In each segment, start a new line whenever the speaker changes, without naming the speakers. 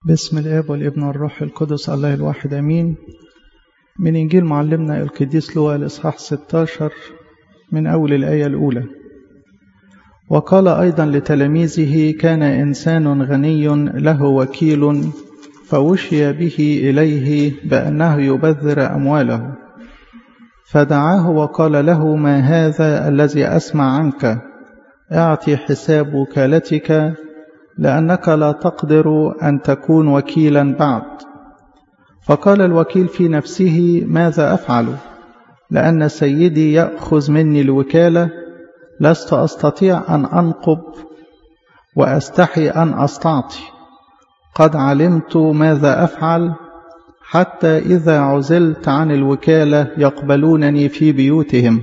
باسم الاب والابن والروح القدس الله الواحد امين من انجيل معلمنا القديس لوقا الاصحاح 16 من اول الايه الاولى وقال ايضا لتلاميذه كان انسان غني له وكيل فوشي به اليه بانه يبذر امواله فدعاه وقال له ما هذا الذي اسمع عنك اعطي حساب وكالتك لأنك لا تقدر أن تكون وكيلا بعد فقال الوكيل في نفسه ماذا أفعل لأن سيدي يأخذ مني الوكالة لست أستطيع أن أنقب وأستحي أن أستعطي قد علمت ماذا أفعل حتى إذا عزلت عن الوكالة يقبلونني في بيوتهم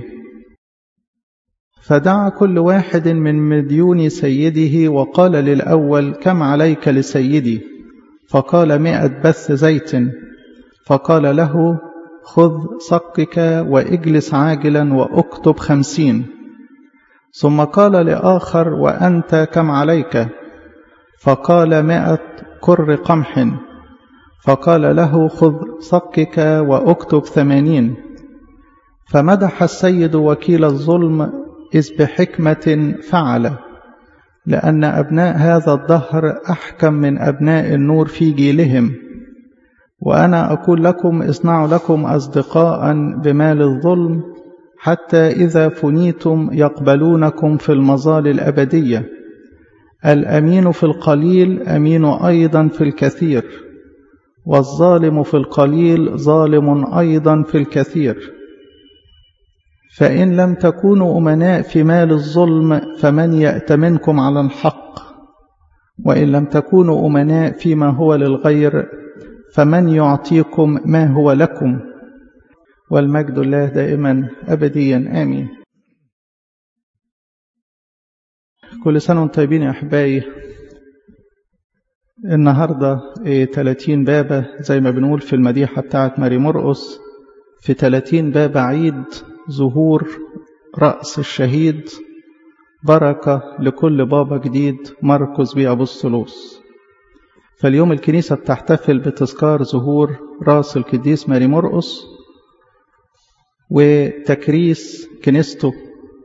فدعا كل واحد من مديون سيده وقال للأول كم عليك لسيدي فقال مئة بث زيت فقال له خذ صكك واجلس عاجلا واكتب خمسين ثم قال لآخر وأنت كم عليك فقال مئة كر قمح فقال له خذ صكك واكتب ثمانين فمدح السيد وكيل الظلم إذ بحكمة فعل لأن أبناء هذا الدهر أحكم من أبناء النور في جيلهم وأنا أقول لكم اصنعوا لكم أصدقاء بمال الظلم حتى إذا فنيتم يقبلونكم في المظال الأبدية الأمين في القليل أمين أيضا في الكثير والظالم في القليل ظالم أيضا في الكثير فإن لم تكونوا أمناء في مال الظلم فمن يأتمنكم على الحق وإن لم تكونوا أمناء فيما هو للغير فمن يعطيكم ما هو لكم والمجد الله دائما أبديا آمين كل سنة وانتم طيبين يا أحبائي النهاردة 30 بابة زي ما بنقول في المديحة بتاعت ماري مرقس في 30 بابة عيد ظهور رأس الشهيد بركة لكل بابا جديد مركز بيه أبو الثلوث فاليوم الكنيسة بتحتفل بتذكار ظهور رأس القديس ماري مرقس وتكريس كنيسته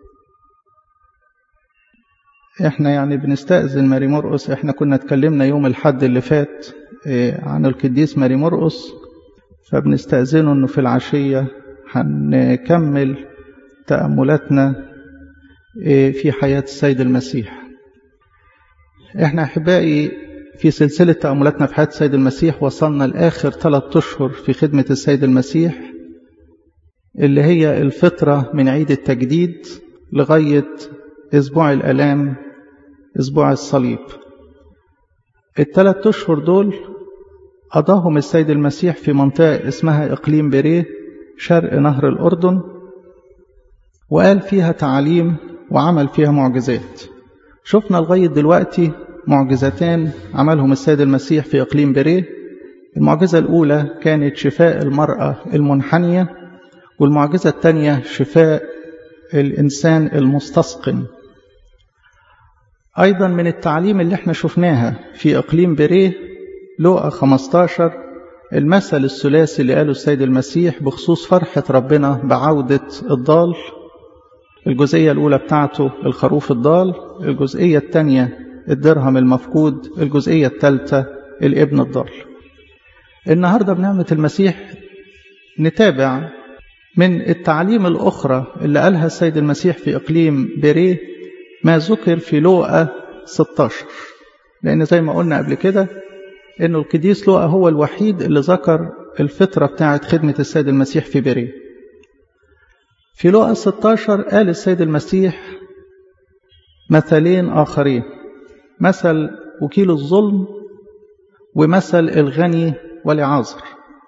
احنا يعني بنستأذن ماري مرقس احنا كنا اتكلمنا يوم الحد اللي فات عن القديس ماري مرقس فبنستأذنه انه في العشية هنكمل تأملاتنا في حياة السيد المسيح احنا احبائي في سلسلة تأملاتنا في حياة السيد المسيح وصلنا لآخر ثلاثة أشهر في خدمة السيد المسيح اللي هي الفترة من عيد التجديد لغاية أسبوع الألام أسبوع الصليب الثلاث أشهر دول قضاهم السيد المسيح في منطقة اسمها إقليم بريه شرق نهر الأردن وقال فيها تعاليم وعمل فيها معجزات شفنا لغاية دلوقتي معجزتان عملهم السيد المسيح في إقليم بريه المعجزة الأولى كانت شفاء المرأة المنحنية والمعجزة الثانية شفاء الإنسان المستسقم أيضا من التعليم اللي احنا شفناها في إقليم بريه لوقا 15 المثل الثلاثي اللي قاله السيد المسيح بخصوص فرحة ربنا بعودة الضال الجزئية الأولى بتاعته الخروف الضال الجزئية الثانية الدرهم المفقود الجزئية الثالثة الابن الضال النهاردة بنعمة المسيح نتابع من التعليم الأخرى اللي قالها السيد المسيح في إقليم بيريه ما ذكر في لوقا 16 لأن زي ما قلنا قبل كده انه القديس لوقا هو الوحيد اللي ذكر الفترة بتاعت خدمة السيد المسيح في بريه في لوقا 16 قال السيد المسيح مثلين آخرين مثل وكيل الظلم ومثل الغني والعازر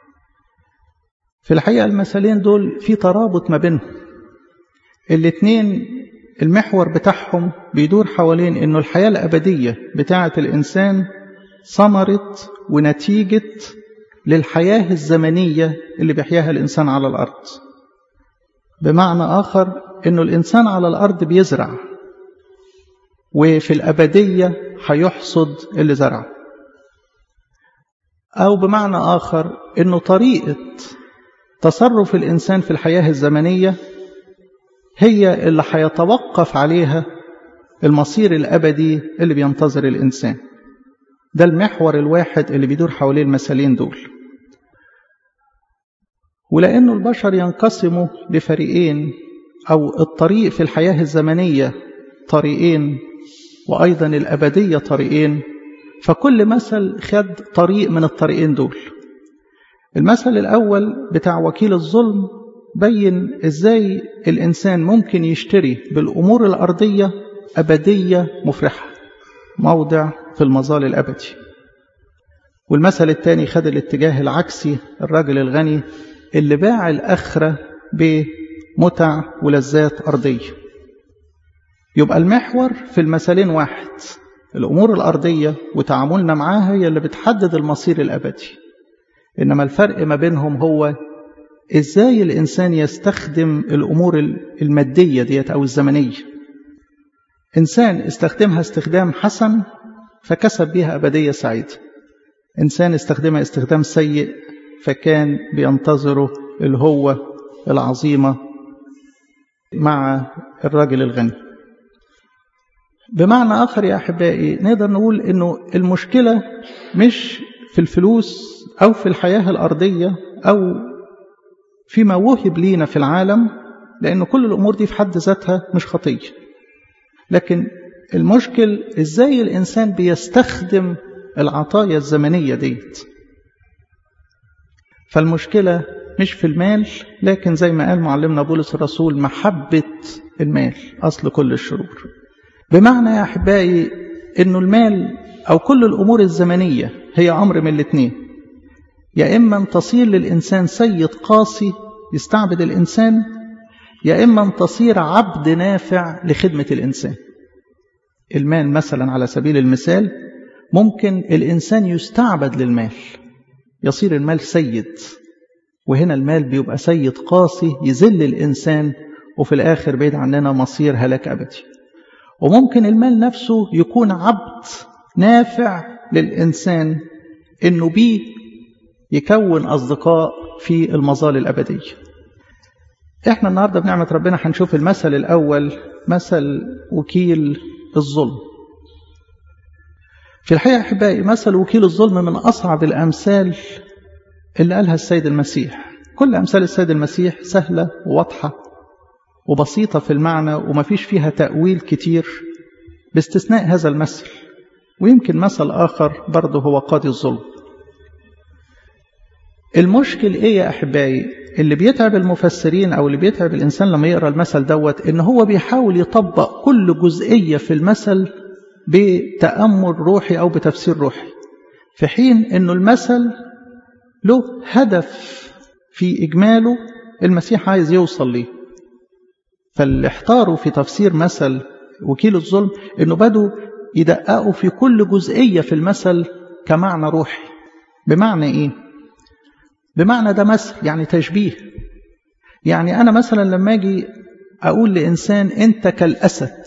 في الحقيقة المثلين دول في ترابط ما بينهم الاتنين المحور بتاعهم بيدور حوالين انه الحياة الأبدية بتاعة الإنسان ثمرة ونتيجة للحياة الزمنية اللي بيحياها الإنسان على الأرض بمعنى آخر أنه الإنسان على الأرض بيزرع وفي الأبدية هيحصد اللي زرعه أو بمعنى آخر أنه طريقة تصرف الإنسان في الحياة الزمنية هي اللي هيتوقف عليها المصير الأبدي اللي بينتظر الإنسان ده المحور الواحد اللي بيدور حوالين المثالين دول ولأنه البشر ينقسموا لفريقين أو الطريق في الحياة الزمنية طريقين وأيضا الأبدية طريقين فكل مثل خد طريق من الطريقين دول المثل الأول بتاع وكيل الظلم بين إزاي الإنسان ممكن يشتري بالأمور الأرضية أبدية مفرحة موضع في المظال الأبدي والمثل الثاني خد الاتجاه العكسي الراجل الغني اللي باع الآخرة بمتع ولذات أرضية يبقى المحور في المثلين واحد الأمور الأرضية وتعاملنا معاها هي اللي بتحدد المصير الأبدي إنما الفرق ما بينهم هو إزاي الإنسان يستخدم الأمور المادية ديت أو الزمنية إنسان استخدمها استخدام حسن فكسب بها أبدية سعيدة إنسان استخدمها استخدام سيء فكان بينتظره الهوة العظيمة مع الراجل الغني بمعنى آخر يا أحبائي نقدر نقول أنه المشكلة مش في الفلوس أو في الحياة الأرضية أو فيما وهب لينا في العالم لأن كل الأمور دي في حد ذاتها مش خطية لكن المشكل إزاي الإنسان بيستخدم العطايا الزمنية ديت فالمشكلة مش في المال لكن زي ما قال معلمنا بولس الرسول محبة المال أصل كل الشرور بمعنى يا أحبائي أنه المال أو كل الأمور الزمنية هي أمر من الاثنين يا إما أن تصير للإنسان سيد قاسي يستعبد الإنسان يا إما أن تصير عبد نافع لخدمة الإنسان المال مثلا على سبيل المثال ممكن الإنسان يستعبد للمال يصير المال سيد وهنا المال بيبقى سيد قاسي يذل الإنسان وفي الآخر بعيد عننا مصير هلاك أبدي وممكن المال نفسه يكون عبد نافع للإنسان إنه بيه يكون أصدقاء في المظال الأبدية إحنا النهاردة بنعمة ربنا هنشوف المثل الأول مثل وكيل الظلم في الحقيقة أحبائي مثل وكيل الظلم من أصعب الأمثال اللي قالها السيد المسيح كل أمثال السيد المسيح سهلة وواضحة وبسيطة في المعنى وما فيش فيها تأويل كتير باستثناء هذا المثل ويمكن مثل آخر برضه هو قاضي الظلم المشكل إيه يا أحبائي اللي بيتعب المفسرين أو اللي بيتعب الإنسان لما يقرأ المثل دوت إن هو بيحاول يطبق كل جزئية في المثل بتأمل روحي أو بتفسير روحي في حين إنه المثل له هدف في إجماله المسيح عايز يوصل ليه فاللي احتاروا في تفسير مثل وكيل الظلم إنه بدوا يدققوا في كل جزئية في المثل كمعنى روحي بمعنى إيه؟ بمعنى ده مثل يعني تشبيه يعني أنا مثلا لما أجي أقول لإنسان أنت كالأسد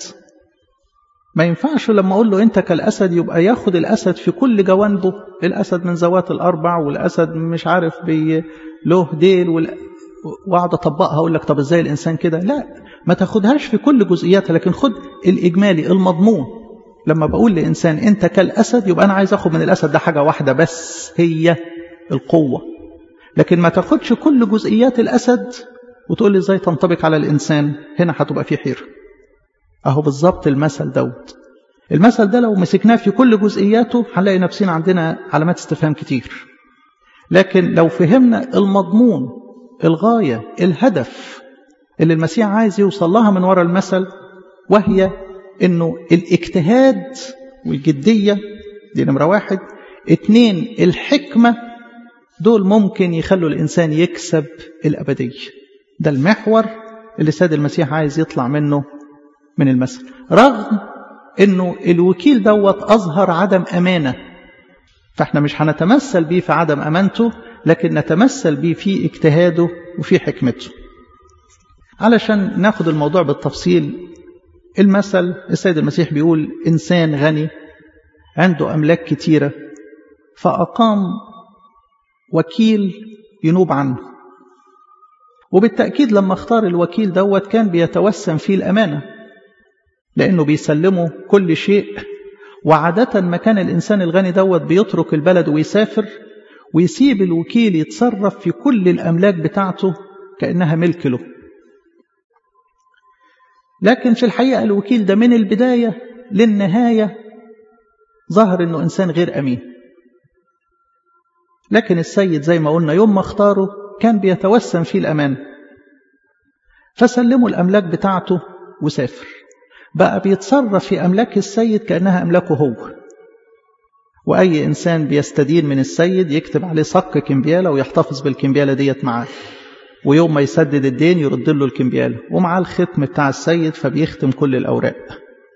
ما ينفعش لما أقول له أنت كالأسد يبقى ياخد الأسد في كل جوانبه الأسد من ذوات الأربع والأسد مش عارف بي له ديل وال... وأقعد أطبقها أقول لك طب إزاي الإنسان كده لا ما تاخدهاش في كل جزئياتها لكن خد الإجمالي المضمون لما بقول لإنسان أنت كالأسد يبقى أنا عايز أخد من الأسد ده حاجة واحدة بس هي القوة لكن ما تاخدش كل جزئيات الأسد وتقول لي إزاي تنطبق على الإنسان هنا هتبقى في حيرة أهو بالظبط المثل دوت المثل ده لو مسكناه في كل جزئياته هنلاقي نفسنا عندنا علامات استفهام كتير لكن لو فهمنا المضمون الغاية الهدف اللي المسيح عايز يوصل لها من وراء المثل وهي انه الاجتهاد والجدية دي نمرة واحد اتنين الحكمة دول ممكن يخلوا الإنسان يكسب الأبدية ده المحور اللي سيد المسيح عايز يطلع منه من المثل رغم انه الوكيل دوت اظهر عدم امانه فاحنا مش هنتمثل بيه في عدم امانته لكن نتمثل بيه في اجتهاده وفي حكمته علشان ناخد الموضوع بالتفصيل المثل السيد المسيح بيقول انسان غني عنده املاك كتيره فاقام وكيل ينوب عنه وبالتأكيد لما اختار الوكيل دوت كان بيتوسم فيه الأمانة لأنه بيسلمه كل شيء وعادة ما كان الإنسان الغني دوت بيترك البلد ويسافر ويسيب الوكيل يتصرف في كل الأملاك بتاعته كأنها ملك له لكن في الحقيقة الوكيل ده من البداية للنهاية ظهر أنه إنسان غير أمين لكن السيد زي ما قلنا يوم ما اختاره كان بيتوسم فيه الأمان فسلموا الأملاك بتاعته وسافر بقى بيتصرف في أملاك السيد كأنها أملاكه هو وأي إنسان بيستدين من السيد يكتب عليه صك كمبيالة ويحتفظ بالكمبيالة ديت معاه ويوم ما يسدد الدين يرد له الكمبيالة ومعاه الختم بتاع السيد فبيختم كل الأوراق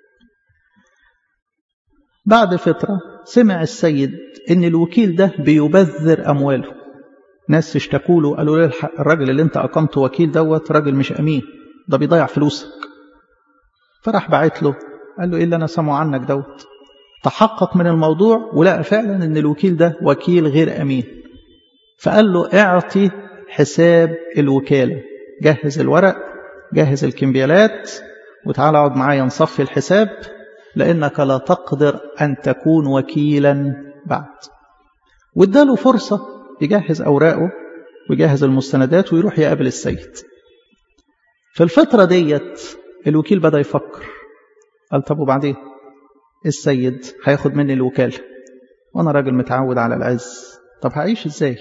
بعد فترة سمع السيد إن الوكيل ده بيبذر أمواله ناس اشتكوا له قالوا له الراجل اللي انت أقمته وكيل دوت راجل مش أمين ده بيضيع فلوسك فراح بعت له قال له إيه اللي أنا سامعه عنك دوت تحقق من الموضوع ولقى فعلا ان الوكيل ده وكيل غير امين فقال له اعطي حساب الوكالة جهز الورق جهز الكمبيالات وتعالى اقعد معايا نصفي الحساب لانك لا تقدر ان تكون وكيلا بعد واداله فرصة يجهز اوراقه ويجهز المستندات ويروح يقابل السيد في الفترة ديت الوكيل بدأ يفكر قال طب وبعدين السيد هياخد مني الوكالة وأنا راجل متعود على العز طب هعيش إزاي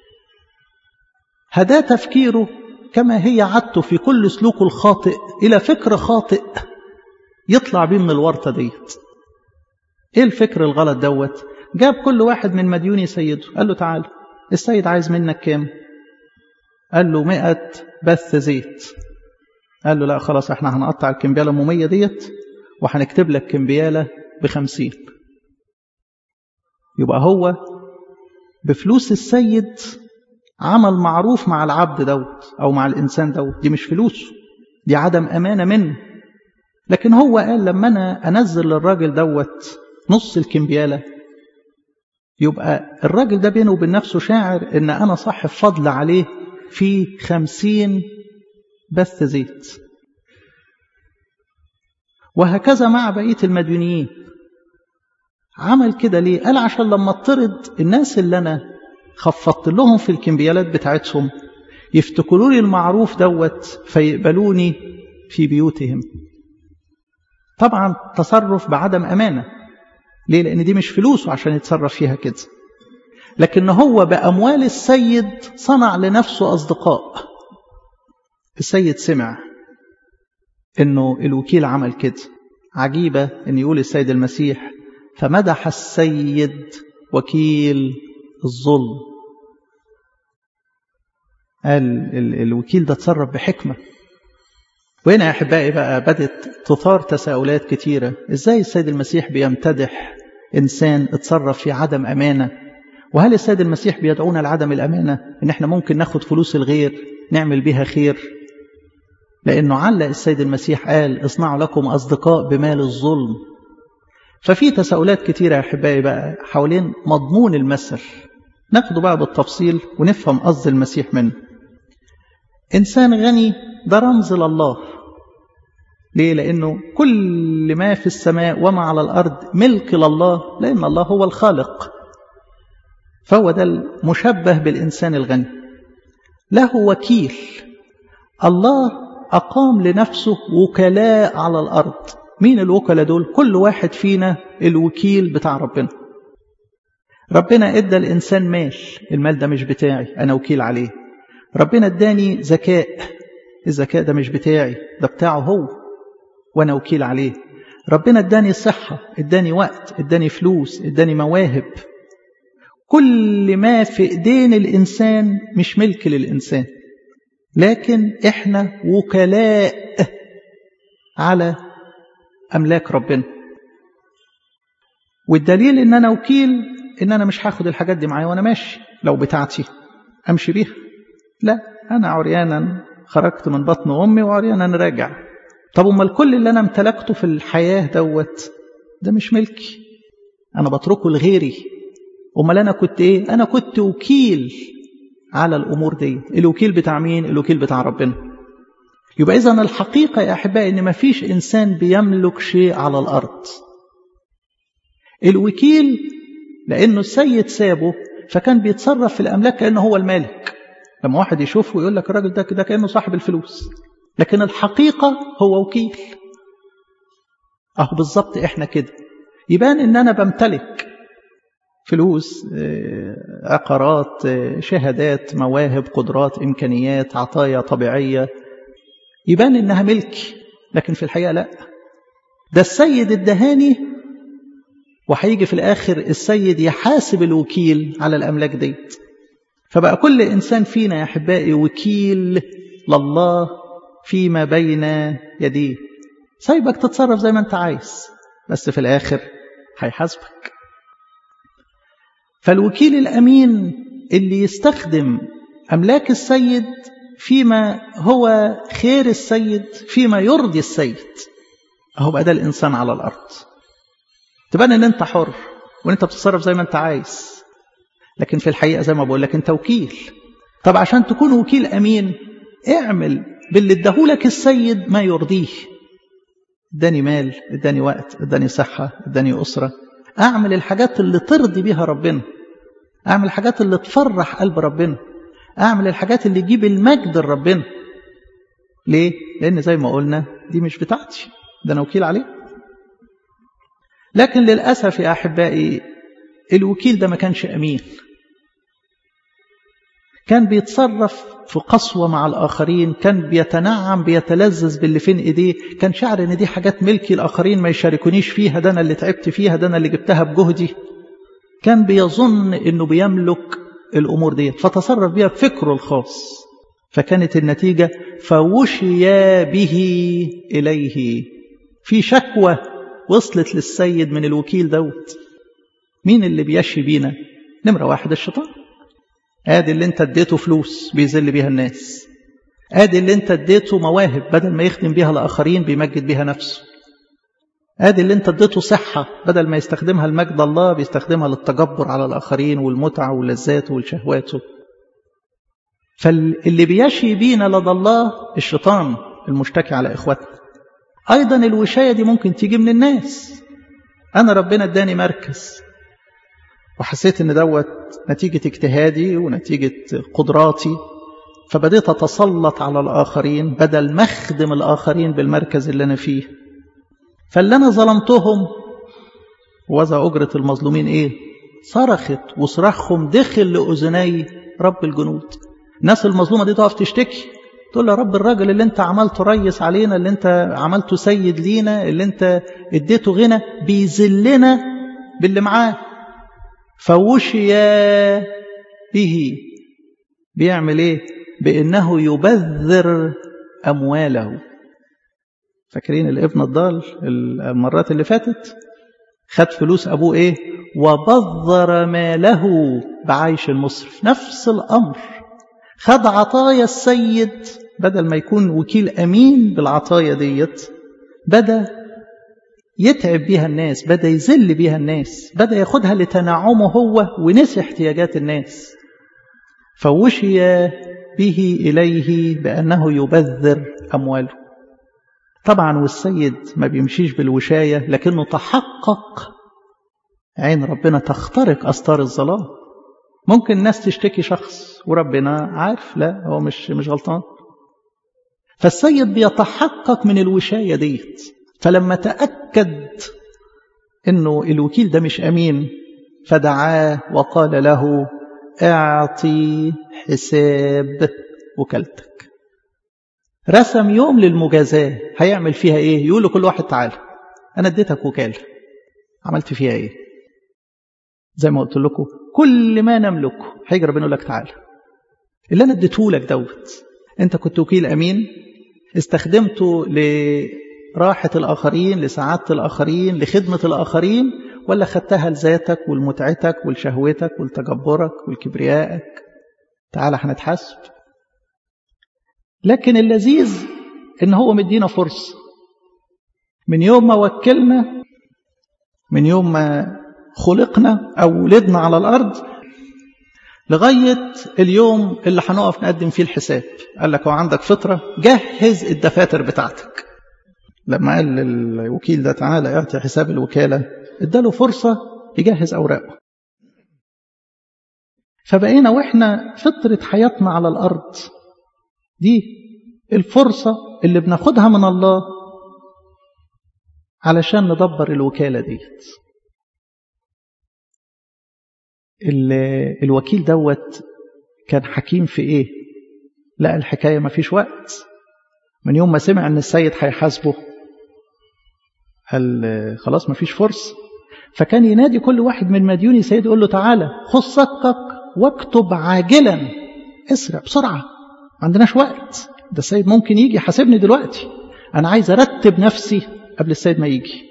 هدا تفكيره كما هي عادته في كل سلوكه الخاطئ إلى فكر خاطئ يطلع بيه من الورطة ديت إيه الفكر الغلط دوت جاب كل واحد من مديوني سيده قال له تعال السيد عايز منك كام قال له مئة بث زيت قال له لا خلاص احنا هنقطع الكمبيالة الممية ديت وهنكتب لك كمبيالة بخمسين يبقى هو بفلوس السيد عمل معروف مع العبد دوت أو مع الإنسان دوت دي مش فلوسه دي عدم أمانة منه لكن هو قال لما أنا أنزل للراجل دوت نص الكمبيالة يبقى الراجل ده بينه وبين نفسه شاعر إن أنا صاحب فضل عليه في خمسين بث زيت وهكذا مع بقية المديونيين عمل كده ليه قال عشان لما اطرد الناس اللي أنا خفضت لهم في الكمبيالات بتاعتهم يفتكروا لي المعروف دوت فيقبلوني في بيوتهم طبعا تصرف بعدم أمانة ليه لأن دي مش فلوسه عشان يتصرف فيها كده لكن هو بأموال السيد صنع لنفسه أصدقاء السيد سمع انه الوكيل عمل كده عجيبة ان يقول السيد المسيح فمدح السيد وكيل الظلم قال الوكيل ده تصرف بحكمة وهنا يا أحبائي بقى بدت تثار تساؤلات كتيرة إزاي السيد المسيح بيمتدح إنسان اتصرف في عدم أمانة وهل السيد المسيح بيدعونا لعدم الأمانة إن إحنا ممكن ناخد فلوس الغير نعمل بيها خير لأنه علق السيد المسيح قال اصنعوا لكم أصدقاء بمال الظلم ففي تساؤلات كتيرة يا أحبائي بقى حوالين مضمون المثل ناخده بقى بالتفصيل ونفهم قصد المسيح منه إنسان غني ده رمز لله ليه؟ لأنه كل ما في السماء وما على الأرض ملك لله لأن الله هو الخالق فهو ده المشبه بالإنسان الغني له وكيل الله أقام لنفسه وكلاء على الأرض مين الوكلاء دول؟ كل واحد فينا الوكيل بتاع ربنا ربنا ادى الإنسان مال المال ده مش بتاعي أنا وكيل عليه ربنا اداني ذكاء الذكاء ده مش بتاعي ده بتاعه هو وأنا وكيل عليه ربنا اداني صحة اداني وقت اداني فلوس اداني مواهب كل ما في ايدين الإنسان مش ملك للإنسان لكن احنا وكلاء على أملاك ربنا والدليل ان انا وكيل ان انا مش هاخد الحاجات دي معايا وانا ماشي لو بتاعتي امشي بيها لا انا عريانا خرجت من بطن امي وعريانا راجع طب امال كل اللي انا امتلكته في الحياه دوت ده مش ملكي انا بتركه لغيري امال انا كنت ايه انا كنت وكيل على الامور دي الوكيل بتاع مين الوكيل بتاع ربنا يبقى اذا الحقيقه يا احبائي ان ما فيش انسان بيملك شيء على الارض الوكيل لانه السيد سابه فكان بيتصرف في الاملاك كانه هو المالك لما واحد يشوفه يقول لك الراجل ده كده كانه صاحب الفلوس لكن الحقيقه هو وكيل اهو بالظبط احنا كده يبان ان انا بمتلك فلوس عقارات شهادات مواهب قدرات امكانيات عطايا طبيعيه يبان انها ملكي لكن في الحقيقه لا ده السيد الدهاني وهيجي في الاخر السيد يحاسب الوكيل على الاملاك ديت فبقى كل انسان فينا يا احبائي وكيل لله فيما بين يديه سايبك تتصرف زي ما انت عايز بس في الاخر هيحاسبك فالوكيل الامين اللي يستخدم املاك السيد فيما هو خير السيد فيما يرضي السيد اهو بقى ده الانسان على الارض تبان ان انت حر وان انت بتتصرف زي ما انت عايز لكن في الحقيقه زي ما بقول لك انت وكيل طب عشان تكون وكيل امين اعمل باللي اداهولك السيد ما يرضيه اداني مال اداني وقت اداني صحه اداني اسره اعمل الحاجات اللي ترضي بيها ربنا اعمل الحاجات اللي تفرح قلب ربنا اعمل الحاجات اللي تجيب المجد لربنا ليه لان زي ما قلنا دي مش بتاعتي ده انا وكيل عليه لكن للاسف يا احبائي الوكيل ده ما كانش امين كان بيتصرف في قسوة مع الآخرين كان بيتنعم بيتلذذ باللي فين إيديه كان شعر إن دي حاجات ملكي الآخرين ما يشاركونيش فيها ده أنا اللي تعبت فيها ده أنا اللي جبتها بجهدي كان بيظن إنه بيملك الأمور دي فتصرف بيها بفكره الخاص فكانت النتيجة فوشي به إليه في شكوى وصلت للسيد من الوكيل دوت مين اللي بيشي بينا نمرة واحد الشيطان ادي اللي انت اديته فلوس بيذل بيها الناس ادي اللي انت اديته مواهب بدل ما يخدم بيها الاخرين بيمجد بيها نفسه ادي اللي انت اديته صحة بدل ما يستخدمها لمجد الله بيستخدمها للتجبر على الاخرين والمتعة واللذات والشهوات فاللي بيشي بينا لدى الله الشيطان المشتكي على اخواتنا ايضا الوشاية دي ممكن تيجي من الناس انا ربنا اداني مركز وحسيت ان دوت نتيجة اجتهادي ونتيجة قدراتي فبديت أتسلط على الآخرين بدل ما أخدم الآخرين بالمركز اللي أنا فيه فاللي أنا ظلمتهم وذا أجرة المظلومين إيه صرخت وصراخهم دخل لأذني رب الجنود الناس المظلومة دي تقف تشتكي تقول يا رب الراجل اللي انت عملته ريس علينا اللي انت عملته سيد لينا اللي انت اديته غنى بيذلنا باللي معاه فوشي به بيعمل ايه بانه يبذر امواله فاكرين الابن الضال المرات اللي فاتت خد فلوس ابوه ايه وبذر ماله بعيش المصرف نفس الامر خد عطايا السيد بدل ما يكون وكيل امين بالعطايا ديت بدا يتعب بيها الناس بدا يذل بيها الناس بدا ياخدها لتنعمه هو ونسي احتياجات الناس فوشي به اليه بانه يبذر امواله طبعا والسيد ما بيمشيش بالوشايه لكنه تحقق عين ربنا تخترق استار الظلام ممكن الناس تشتكي شخص وربنا عارف لا هو مش مش غلطان فالسيد بيتحقق من الوشايه ديت فلما تأكد انه الوكيل ده مش امين فدعاه وقال له اعطي حساب وكالتك رسم يوم للمجازاة هيعمل فيها ايه يقول لكل واحد تعالى انا اديتك وكالة عملت فيها ايه زي ما قلت لكم كل ما نملكه هيجي ربنا يقول لك تعالى اللي انا اديته لك دوت انت كنت وكيل امين استخدمته ل راحة الآخرين لسعادة الآخرين لخدمة الآخرين ولا خدتها لذاتك ولمتعتك ولشهوتك ولتجبرك ولكبريائك تعالى هنتحاسب لكن اللذيذ ان هو مدينا فرصة من يوم ما وكلنا من يوم ما خلقنا أو ولدنا على الأرض لغاية اليوم اللي هنقف نقدم فيه الحساب قال لك هو عندك فطرة جهز الدفاتر بتاعتك لما قال للوكيل ده تعالى اعطي حساب الوكالة اداله فرصة يجهز أوراقه فبقينا واحنا فطرة حياتنا على الأرض دي الفرصة اللي بناخدها من الله علشان ندبر الوكالة ديت الوكيل دوت كان حكيم في ايه لا الحكاية ما فيش وقت من يوم ما سمع ان السيد هيحاسبه قال خلاص ما فيش فرصة فكان ينادي كل واحد من مديوني سيد يقول له تعالى خذ صكك واكتب عاجلا اسرع بسرعة ما عندناش وقت ده السيد ممكن يجي يحاسبني دلوقتي أنا عايز أرتب نفسي قبل السيد ما يجي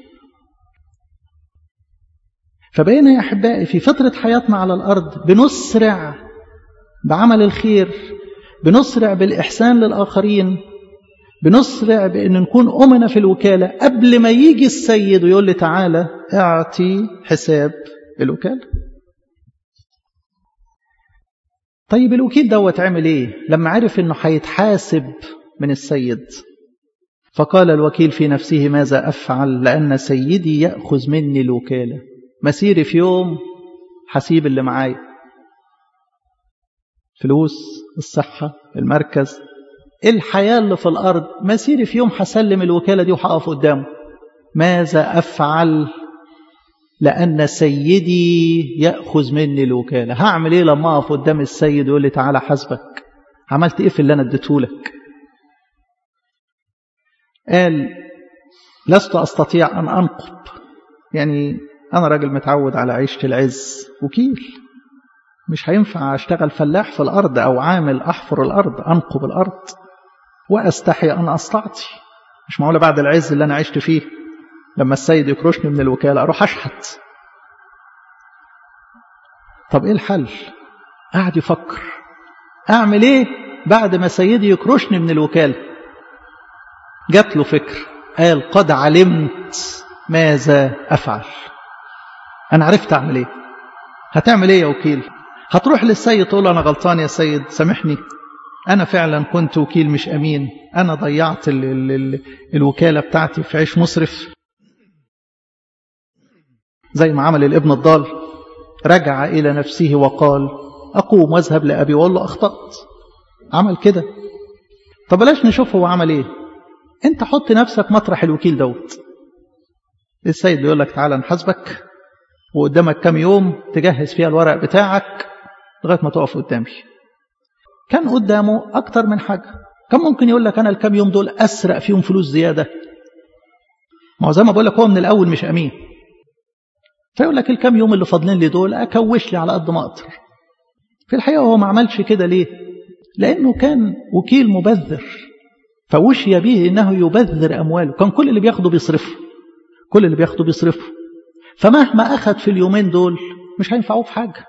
فبقينا يا أحبائي في فترة حياتنا على الأرض بنسرع بعمل الخير بنسرع بالإحسان للآخرين بنسرع بأن نكون أمنا في الوكالة قبل ما يجي السيد ويقول لي تعالى اعطي حساب الوكالة طيب الوكيل دوت عمل ايه لما عرف انه هيتحاسب من السيد فقال الوكيل في نفسه ماذا افعل لان سيدي ياخذ مني الوكاله مسيري في يوم حسيب اللي معايا فلوس الصحه المركز الحياه اللي في الارض مسيري في يوم هسلم الوكاله دي وهقف قدامه ماذا افعل لأن سيدي يأخذ مني الوكالة هعمل إيه لما أقف قدام السيد ويقول لي تعالى حاسبك عملت إيه في اللي أنا اديتهولك قال لست أستطيع أن أنقب يعني أنا راجل متعود على عيشة العز وكيل مش هينفع أشتغل فلاح في الأرض أو عامل أحفر الأرض أنقب الأرض وأستحي أن أستعطي مش معقولة بعد العز اللي أنا عشت فيه لما السيد يكرشني من الوكالة أروح أشحت طب إيه الحل قاعد يفكر أعمل إيه بعد ما سيدي يكرشني من الوكالة جات له فكر قال قد علمت ماذا أفعل أنا عرفت أعمل إيه هتعمل إيه يا وكيل هتروح للسيد تقول أنا غلطان يا سيد سامحني أنا فعلا كنت وكيل مش أمين أنا ضيعت ال ال ال الوكالة بتاعتي في عيش مصرف زي ما عمل الابن الضال رجع إلى نفسه وقال أقوم واذهب لأبي وأقول له أخطأت عمل كده طب بلاش نشوف هو عمل إيه أنت حط نفسك مطرح الوكيل دوت السيد بيقول لك تعالى نحاسبك وقدامك كام يوم تجهز فيها الورق بتاعك لغاية ما تقف قدامي كان قدامه أكتر من حاجة كان ممكن يقول لك أنا الكام يوم دول أسرق فيهم فلوس زيادة ما هو زي ما بقول لك هو من الأول مش أمين فيقول لك الكام يوم اللي فاضلين لي دول أكوش لي على قد ما أقدر في الحقيقة هو ما عملش كده ليه لأنه كان وكيل مبذر فوشي به إنه يبذر أمواله كان كل اللي بياخده بيصرفه كل اللي بياخده بيصرفه فمهما أخذ في اليومين دول مش هينفعوه في حاجة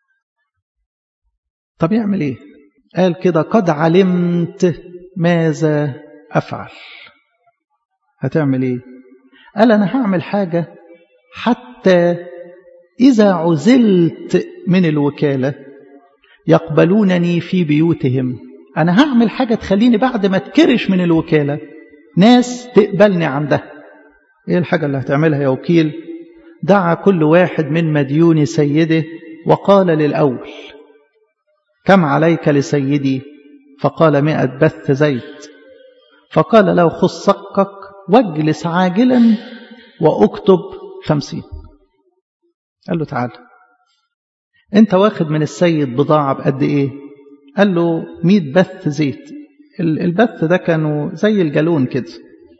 طب يعمل إيه قال كده قد علمت ماذا أفعل هتعمل إيه قال أنا هعمل حاجة حتى إذا عزلت من الوكالة يقبلونني في بيوتهم أنا هعمل حاجة تخليني بعد ما تكرش من الوكالة ناس تقبلني عندها إيه الحاجة اللي هتعملها يا وكيل دعا كل واحد من مديون سيده وقال للأول كم عليك لسيدي فقال مئة بث زيت فقال له خذ صكك واجلس عاجلا واكتب خمسين قال له تعال انت واخد من السيد بضاعة بقد ايه قال له مئة بث زيت البث ده كانوا زي الجالون كده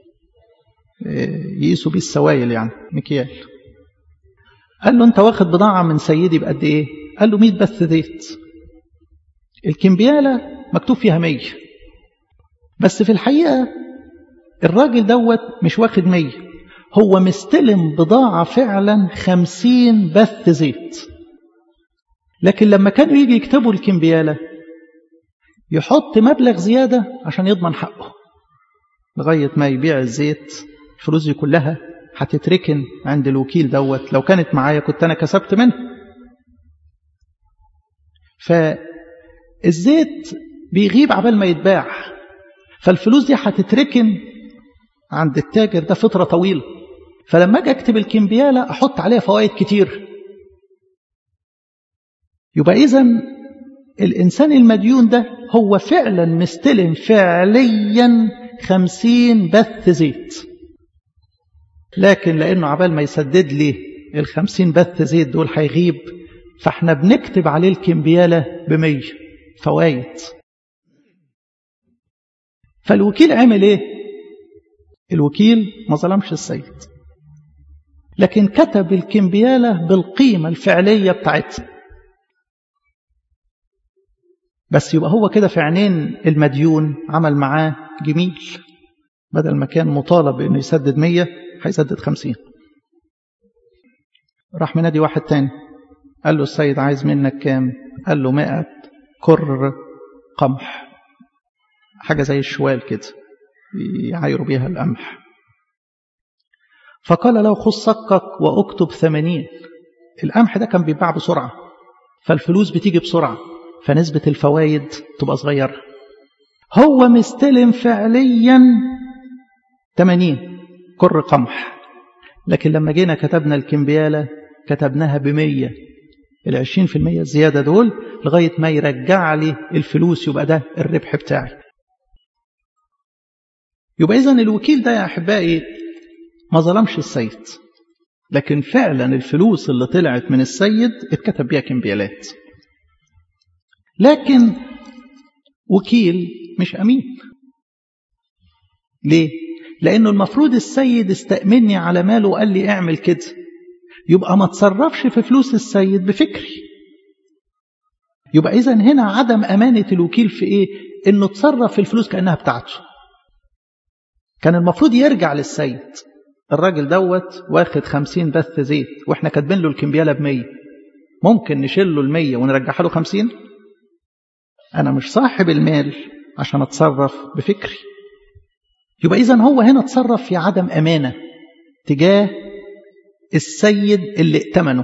يقيسوا بيه السوائل يعني مكيال قال له انت واخد بضاعة من سيدي بقد ايه قال له مئة بث زيت الكمبيالة مكتوب فيها مية بس في الحقيقة الراجل دوت مش واخد مية هو مستلم بضاعة فعلا خمسين بث زيت لكن لما كانوا يجي يكتبوا الكمبيالة يحط مبلغ زيادة عشان يضمن حقه لغاية ما يبيع الزيت الفلوس دي كلها هتتركن عند الوكيل دوت لو كانت معايا كنت أنا كسبت منها فالزيت بيغيب عبال ما يتباع فالفلوس دي هتتركن عند التاجر ده فترة طويلة فلما اجي اكتب الكمبيالة احط عليها فوائد كتير يبقى اذا الانسان المديون ده هو فعلا مستلم فعليا خمسين بث زيت لكن لانه عبال ما يسدد لي الخمسين بث زيت دول هيغيب فاحنا بنكتب عليه الكمبيالة بمية فوائد فالوكيل عمل ايه الوكيل ما ظلمش السيد لكن كتب الكمبيالة بالقيمة الفعلية بتاعتها بس يبقى هو كده في عينين المديون عمل معاه جميل بدل ما كان مطالب انه يسدد مية هيسدد خمسين راح منادي واحد تاني قال له السيد عايز منك كام قال له مائة كر قمح حاجة زي الشوال كده يعايروا بيها القمح فقال له خذ صكك واكتب ثمانين القمح ده كان بيباع بسرعة فالفلوس بتيجي بسرعة فنسبة الفوائد تبقى صغيرة هو مستلم فعليا 80 كر قمح لكن لما جينا كتبنا الكمبيالة كتبناها بمية العشرين في المية الزيادة دول لغاية ما يرجع لي الفلوس يبقى ده الربح بتاعي يبقى إذن الوكيل ده يا أحبائي ما ظلمش السيد لكن فعلا الفلوس اللي طلعت من السيد اتكتب بيها كمبيالات لكن وكيل مش أمين ليه؟ لأنه المفروض السيد استأمني على ماله وقال لي اعمل كده يبقى ما تصرفش في فلوس السيد بفكري يبقى إذا هنا عدم أمانة الوكيل في إيه؟ إنه تصرف في الفلوس كأنها بتاعته كان المفروض يرجع للسيد الراجل دوت واخد خمسين بث زيت واحنا كاتبين له الكمبيالة بمية ممكن نشيل له المية ونرجعها له خمسين أنا مش صاحب المال عشان أتصرف بفكري يبقى إذن هو هنا تصرف في عدم أمانة تجاه السيد اللي ائتمنه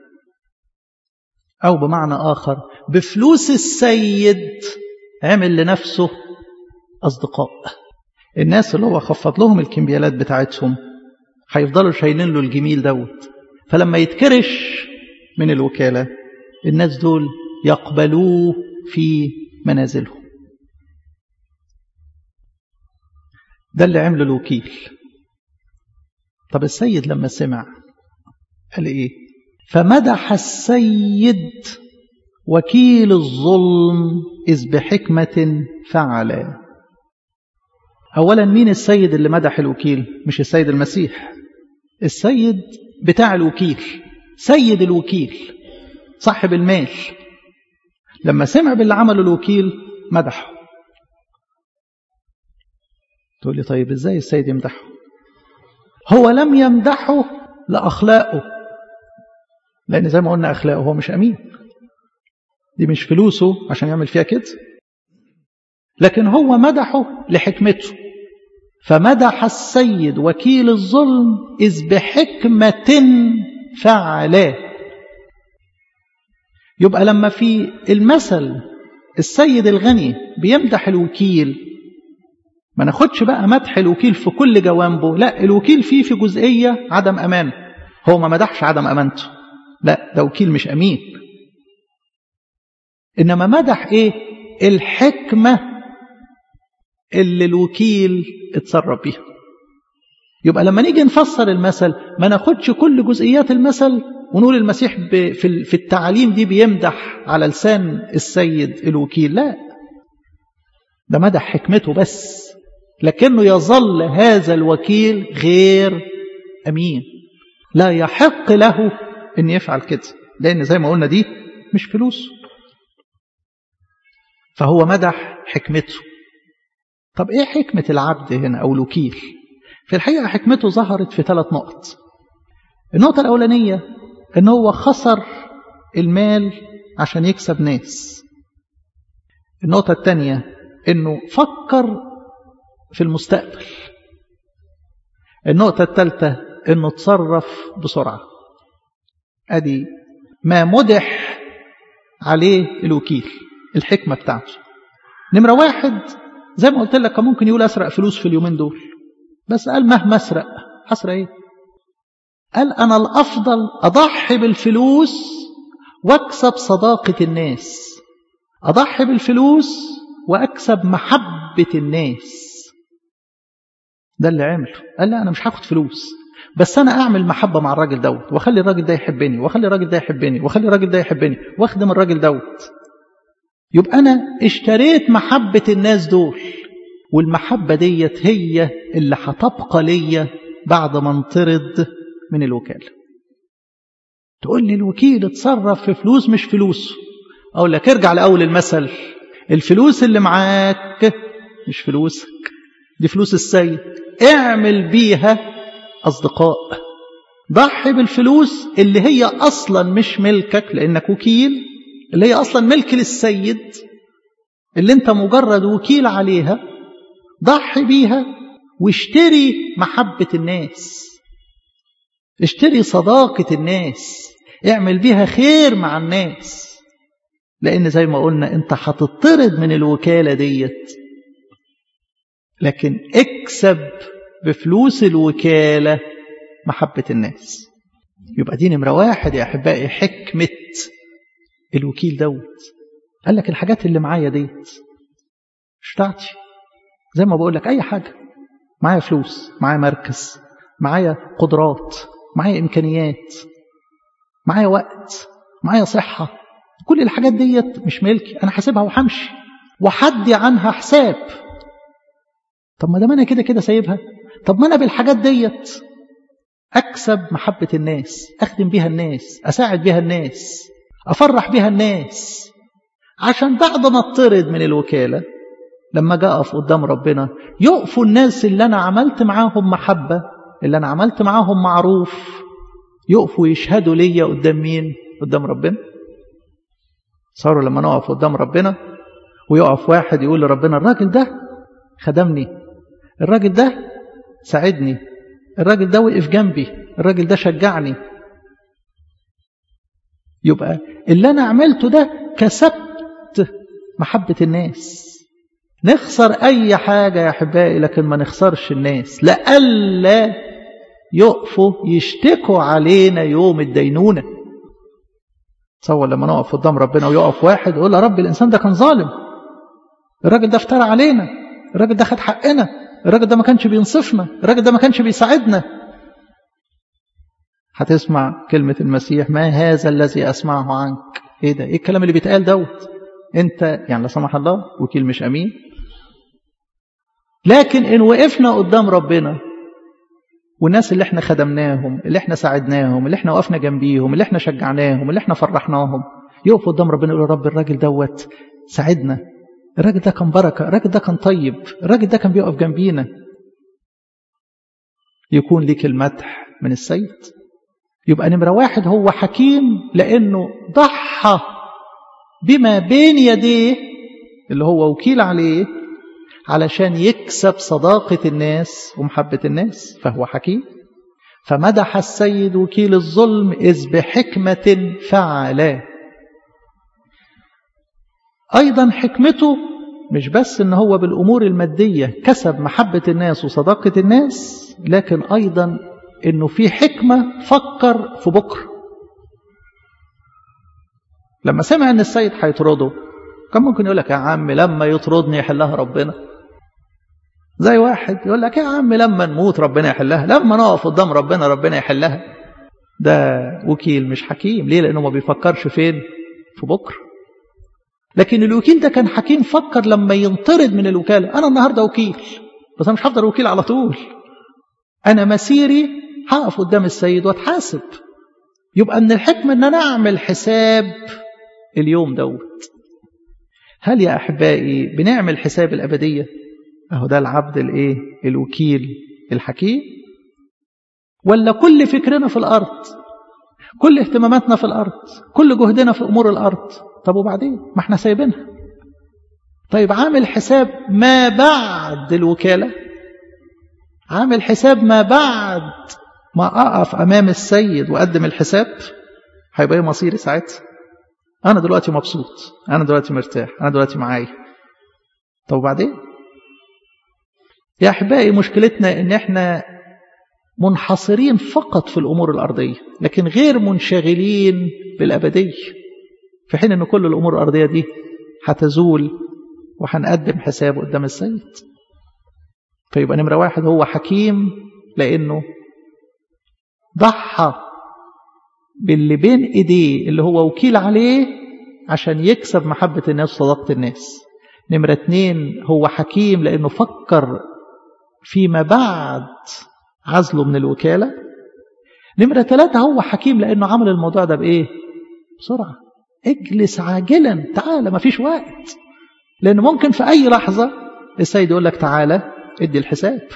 أو بمعنى آخر بفلوس السيد عمل لنفسه أصدقاء الناس اللي هو خفض لهم الكمبيالات بتاعتهم هيفضلوا شايلين له الجميل دوت فلما يتكرش من الوكالة الناس دول يقبلوه في منازلهم ده اللي عمله الوكيل طب السيد لما سمع قال ايه فمدح السيد وكيل الظلم إذ بحكمة فعل أولا مين السيد اللي مدح الوكيل مش السيد المسيح السيد بتاع الوكيل سيد الوكيل صاحب المال لما سمع باللي عمله الوكيل مدحه تقول لي طيب ازاي السيد يمدحه هو لم يمدحه لأخلاقه لأن زي ما قلنا أخلاقه هو مش أمين دي مش فلوسه عشان يعمل فيها كده لكن هو مدحه لحكمته فمدح السيد وكيل الظلم إذ بحكمة فعلاه يبقى لما في المثل السيد الغني بيمدح الوكيل ما ناخدش بقى مدح الوكيل في كل جوانبه لا الوكيل فيه في جزئية عدم أمان هو ما مدحش عدم أمانته لا ده وكيل مش أمين إنما مدح إيه الحكمة اللي الوكيل اتصرف بيها يبقى لما نيجي نفسر المثل ما ناخدش كل جزئيات المثل ونقول المسيح في التعليم دي بيمدح على لسان السيد الوكيل لا ده مدح حكمته بس لكنه يظل هذا الوكيل غير أمين لا يحق له أن يفعل كده لأن زي ما قلنا دي مش فلوس فهو مدح حكمته طب إيه حكمة العبد هنا أو الوكيل في الحقيقة حكمته ظهرت في ثلاث نقط النقطة الأولانية أنه هو خسر المال عشان يكسب ناس النقطة الثانية أنه فكر في المستقبل النقطة الثالثة انه تصرف بسرعة ادي ما مدح عليه الوكيل الحكمة بتاعته نمرة واحد زي ما قلت لك كان ممكن يقول أسرق فلوس في اليومين دول بس قال مهما أسرق هسرق إيه قال أنا الأفضل أضحي بالفلوس واكسب صداقة الناس أضحي بالفلوس وأكسب محبة الناس ده اللي عمله قال لا أنا مش هاخد فلوس بس أنا أعمل محبة مع الراجل دوت وأخلي الراجل ده يحبني وأخلي الراجل ده يحبني وأخلي الراجل ده يحبني وأخدم الراجل دوت يبقى أنا اشتريت محبة الناس دول والمحبة ديت هي اللي هتبقى ليا بعد ما انطرد من الوكالة تقول لي الوكيل اتصرف في فلوس مش فلوسه أقول لك ارجع لأول المثل الفلوس اللي معاك مش فلوسك دي فلوس السيد اعمل بيها أصدقاء ضحي بالفلوس اللي هي أصلا مش ملكك لأنك وكيل اللي هي أصلا ملك للسيد اللي انت مجرد وكيل عليها ضحي بيها واشتري محبة الناس اشتري صداقة الناس اعمل بيها خير مع الناس لأن زي ما قلنا انت هتطرد من الوكالة ديت لكن اكسب بفلوس الوكالة محبة الناس يبقى دي نمرة واحد يا أحبائي حكمة الوكيل دوت قال لك الحاجات اللي معايا ديت مش بتاعتي زي ما بقول لك أي حاجة معايا فلوس معايا مركز معايا قدرات معايا إمكانيات معايا وقت معايا صحة كل الحاجات ديت مش ملكي أنا حاسبها وهمشي وحدي عنها حساب طب ما دام أنا كده كده سايبها طب ما أنا بالحاجات ديت أكسب محبة الناس أخدم بيها الناس أساعد بيها الناس أفرح بيها الناس عشان بعد ما اطرد من الوكالة لما جاء أقف قدام ربنا يقفوا الناس اللي أنا عملت معاهم محبة اللي أنا عملت معاهم معروف يقفوا يشهدوا ليا قدام مين قدام ربنا صاروا لما نقف قدام ربنا ويقف واحد يقول لربنا الراجل ده خدمني الراجل ده ساعدني الراجل ده وقف جنبي الراجل ده شجعني يبقى اللي أنا عملته ده كسبت محبة الناس نخسر أي حاجة يا أحبائي لكن ما نخسرش الناس لألا يقفوا يشتكوا علينا يوم الدينونة تصور لما نقف قدام ربنا ويقف واحد يقول يا رب الإنسان ده كان ظالم الراجل ده افترى علينا الراجل ده خد حقنا الراجل ده ما كانش بينصفنا الراجل ده ما كانش بيساعدنا هتسمع كلمة المسيح ما هذا الذي أسمعه عنك إيه ده إيه الكلام اللي بيتقال دوت أنت يعني لا سمح الله وكيل مش أمين لكن إن وقفنا قدام ربنا والناس اللي احنا خدمناهم اللي احنا ساعدناهم اللي احنا وقفنا جنبيهم اللي احنا شجعناهم اللي احنا فرحناهم يقفوا قدام ربنا يقولوا رب الراجل دوت ساعدنا الراجل ده كان بركة الراجل ده كان طيب الراجل ده كان بيقف جنبينا يكون ليك المدح من السيد يبقى نمرة واحد هو حكيم لأنه ضحى بما بين يديه اللي هو وكيل عليه علشان يكسب صداقة الناس ومحبة الناس فهو حكيم فمدح السيد وكيل الظلم إذ بحكمة فعلا أيضا حكمته مش بس إن هو بالأمور المادية كسب محبة الناس وصداقة الناس لكن أيضا إنه في حكمة فكر في بكرة لما سمع إن السيد هيطرده كان ممكن يقول لك يا عم لما يطردني يحلها ربنا زي واحد يقول لك يا عم لما نموت ربنا يحلها لما نقف قدام ربنا ربنا يحلها ده وكيل مش حكيم ليه لأنه ما بيفكرش فين في بكرة لكن الوكيل ده كان حكيم فكر لما ينطرد من الوكالة أنا النهاردة وكيل بس أنا مش هفضل وكيل على طول أنا مسيري هقف قدام السيد واتحاسب يبقى من الحكمة أن أنا أعمل حساب اليوم دوت هل يا أحبائي بنعمل حساب الأبدية أهو ده العبد الإيه الوكيل الحكيم ولا كل فكرنا في الأرض كل اهتماماتنا في الأرض كل جهدنا في أمور الأرض طب وبعدين ما احنا سايبينها طيب عامل حساب ما بعد الوكالة عامل حساب ما بعد ما أقف أمام السيد وأقدم الحساب هيبقى ايه مصيري ساعتها أنا دلوقتي مبسوط أنا دلوقتي مرتاح أنا دلوقتي معايا طب وبعدين يا أحبائي مشكلتنا إن إحنا منحصرين فقط في الأمور الأرضية لكن غير منشغلين بالأبدية في حين أن كل الأمور الأرضية دي هتزول وهنقدم حساب قدام السيد فيبقى نمرة واحد هو حكيم لأنه ضحى باللي بين ايديه اللي هو وكيل عليه عشان يكسب محبة الناس وصداقة الناس نمرة اتنين هو حكيم لأنه فكر فيما بعد عزله من الوكالة نمرة ثلاثة هو حكيم لأنه عمل الموضوع ده بإيه بسرعة اجلس عاجلا تعالى ما فيش وقت لأنه ممكن في أي لحظة السيد يقول لك تعالى ادي الحساب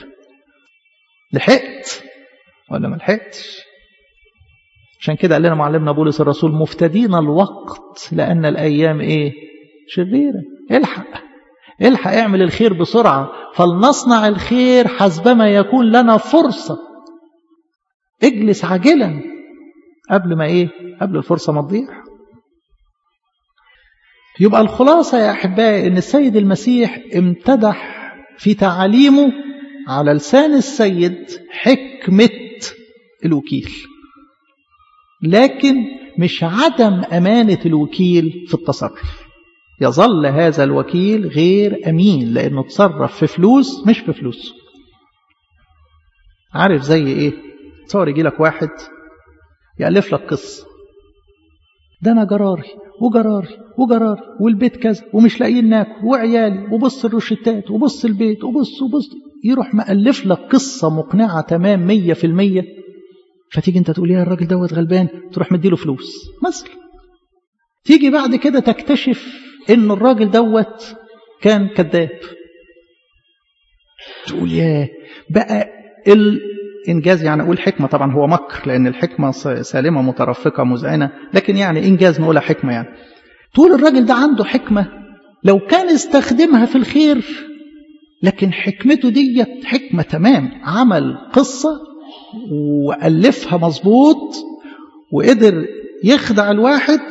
لحقت ولا ما لحقتش عشان كده قال لنا معلمنا بولس الرسول مفتدين الوقت لأن الأيام إيه شريرة الحق الحق اعمل الخير بسرعة فلنصنع الخير حسبما يكون لنا فرصة اجلس عاجلا قبل ما ايه قبل الفرصة ما تضيع يبقى الخلاصة يا أحبائي أن السيد المسيح امتدح في تعاليمه على لسان السيد حكمة الوكيل لكن مش عدم أمانة الوكيل في التصرف يظل هذا الوكيل غير أمين لأنه تصرف في فلوس مش في فلوس عارف زي إيه تصور يجي لك واحد يألف لك قصة ده أنا جراري وجراري وجراري والبيت كذا ومش لاقيين ناكل وعيالي وبص الروشتات وبص البيت وبص وبص يروح مألف لك قصة مقنعة تمام مية في المية فتيجي انت تقول يا الراجل دوت غلبان تروح مديله فلوس مثلا تيجي بعد كده تكتشف ان الراجل دوت كان كذاب تقول يا بقى الانجاز يعني اقول حكمه طبعا هو مكر لان الحكمه سالمه مترفقه مذعنه لكن يعني انجاز نقولها حكمه يعني تقول الراجل ده عنده حكمه لو كان استخدمها في الخير لكن حكمته ديت حكمه تمام عمل قصه وألفها مظبوط وقدر يخدع الواحد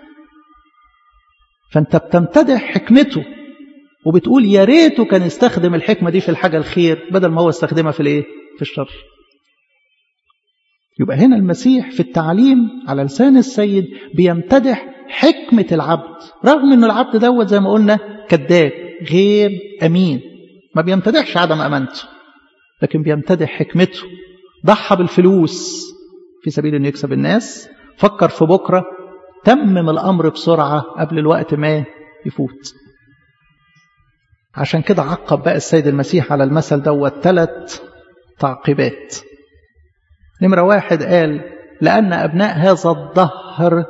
فأنت بتمتدح حكمته وبتقول يا ريته كان يستخدم الحكمة دي في الحاجة الخير بدل ما هو استخدمها في الايه في الشر يبقى هنا المسيح في التعليم على لسان السيد بيمتدح حكمة العبد رغم ان العبد دوت زي ما قلنا كذاب غير أمين ما بيمتدحش عدم أمانته لكن بيمتدح حكمته ضحى بالفلوس في سبيل انه يكسب الناس فكر في بكره تمم الامر بسرعه قبل الوقت ما يفوت عشان كده عقب بقى السيد المسيح على المثل دوت ثلاث تعقيبات نمرة واحد قال لأن أبناء هذا الدهر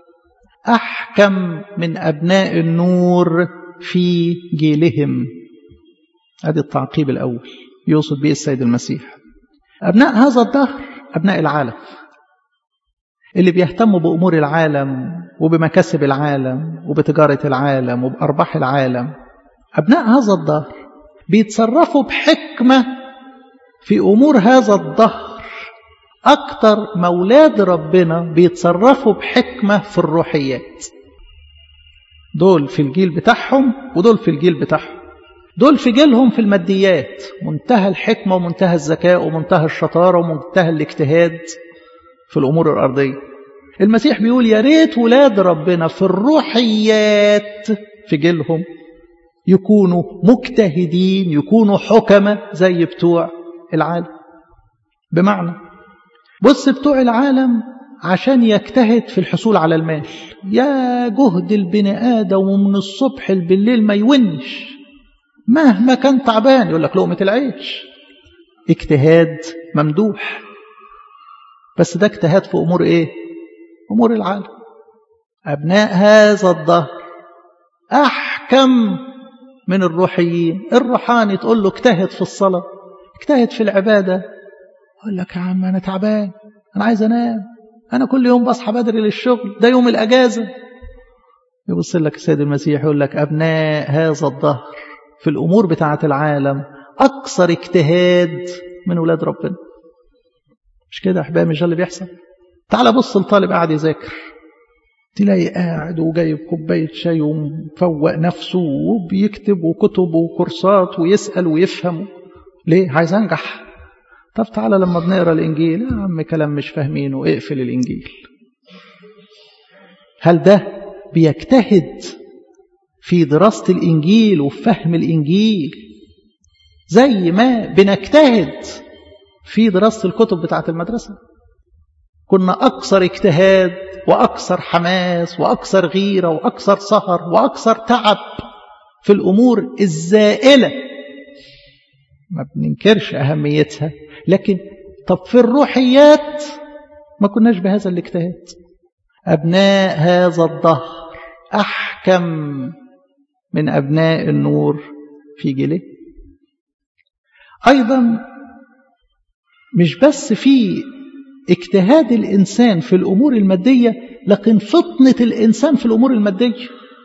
أحكم من أبناء النور في جيلهم هذا التعقيب الأول يقصد به السيد المسيح أبناء هذا الدهر أبناء العالم اللي بيهتموا بأمور العالم وبمكاسب العالم وبتجارة العالم وبأرباح العالم أبناء هذا الدهر بيتصرفوا بحكمة في أمور هذا الدهر أكتر مولاد ربنا بيتصرفوا بحكمة في الروحيات دول في الجيل بتاعهم ودول في الجيل بتاعهم دول في جيلهم في الماديات منتهى الحكمة ومنتهى الذكاء ومنتهى الشطارة ومنتهى الاجتهاد في الأمور الأرضية المسيح بيقول يا ريت ولاد ربنا في الروحيات في جيلهم يكونوا مجتهدين يكونوا حكمة زي بتوع العالم بمعنى بص بتوع العالم عشان يجتهد في الحصول على المال يا جهد البني آدم ومن الصبح بالليل ما يونش مهما كان تعبان يقول لك لقمة العيش اجتهاد ممدوح بس ده اجتهاد في أمور إيه أمور العالم أبناء هذا الظهر أحكم من الروحيين الروحاني تقول له اجتهد في الصلاة اجتهد في العبادة يقول لك يا عم أنا تعبان أنا عايز أنام أنا كل يوم بصحى بدري للشغل ده يوم الأجازة يبص لك السيد المسيح يقول لك أبناء هذا الظهر في الأمور بتاعة العالم أكثر اجتهاد من ولاد ربنا مش كده يا احبابي مش ده اللي بيحصل تعال بص الطالب قاعد يذاكر تلاقي قاعد وجايب كوباية شاي ومفوق نفسه وبيكتب وكتب وكورسات ويسأل ويفهم ليه عايز انجح طب تعالى لما بنقرا الانجيل يا عم كلام مش فاهمينه اقفل الانجيل هل ده بيجتهد في دراسة الانجيل وفهم الانجيل زي ما بنجتهد في دراسة الكتب بتاعة المدرسة كنا أكثر اجتهاد وأكثر حماس وأكثر غيرة وأكثر سهر وأكثر تعب في الأمور الزائلة ما بننكرش أهميتها لكن طب في الروحيات ما كناش بهذا الاجتهاد أبناء هذا الظهر أحكم من أبناء النور في جيله أيضا مش بس في اجتهاد الإنسان في الأمور المادية لكن فطنة الإنسان في الأمور المادية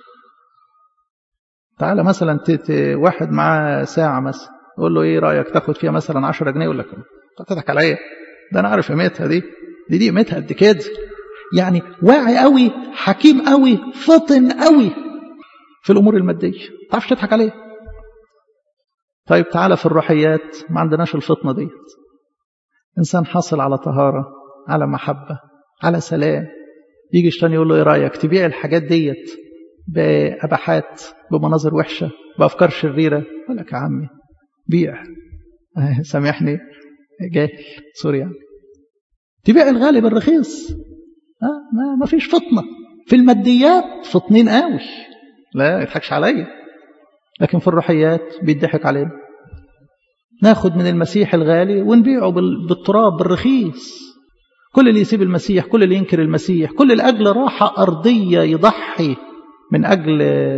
تعالى مثلا واحد معاه ساعة مثلا يقول له ايه رأيك تاخد فيها مثلا 10 جنيه يقول لك تضحك عليا ده انا عارف قيمتها دي دي دي قيمتها قد كده يعني واعي قوي حكيم قوي فطن قوي في الامور الماديه ما تعرفش تضحك عليه طيب تعالى في الروحيات ما عندناش الفطنه ديت انسان حاصل على طهاره على محبه على سلام يجي الشيطان يقول له ايه رايك تبيع الحاجات ديت باباحات بمناظر وحشه بافكار شريره يقول لك يا عمي بيع سامحني جاهل سوري يعني تبيع الغالي بالرخيص ما ما فيش فطنه في الماديات فطنين قوي لا يضحكش عليا لكن في الروحيات بيضحك علينا ناخد من المسيح الغالي ونبيعه بالتراب بالرخيص كل اللي يسيب المسيح كل اللي ينكر المسيح كل اللي أجل راحة أرضية يضحي من أجل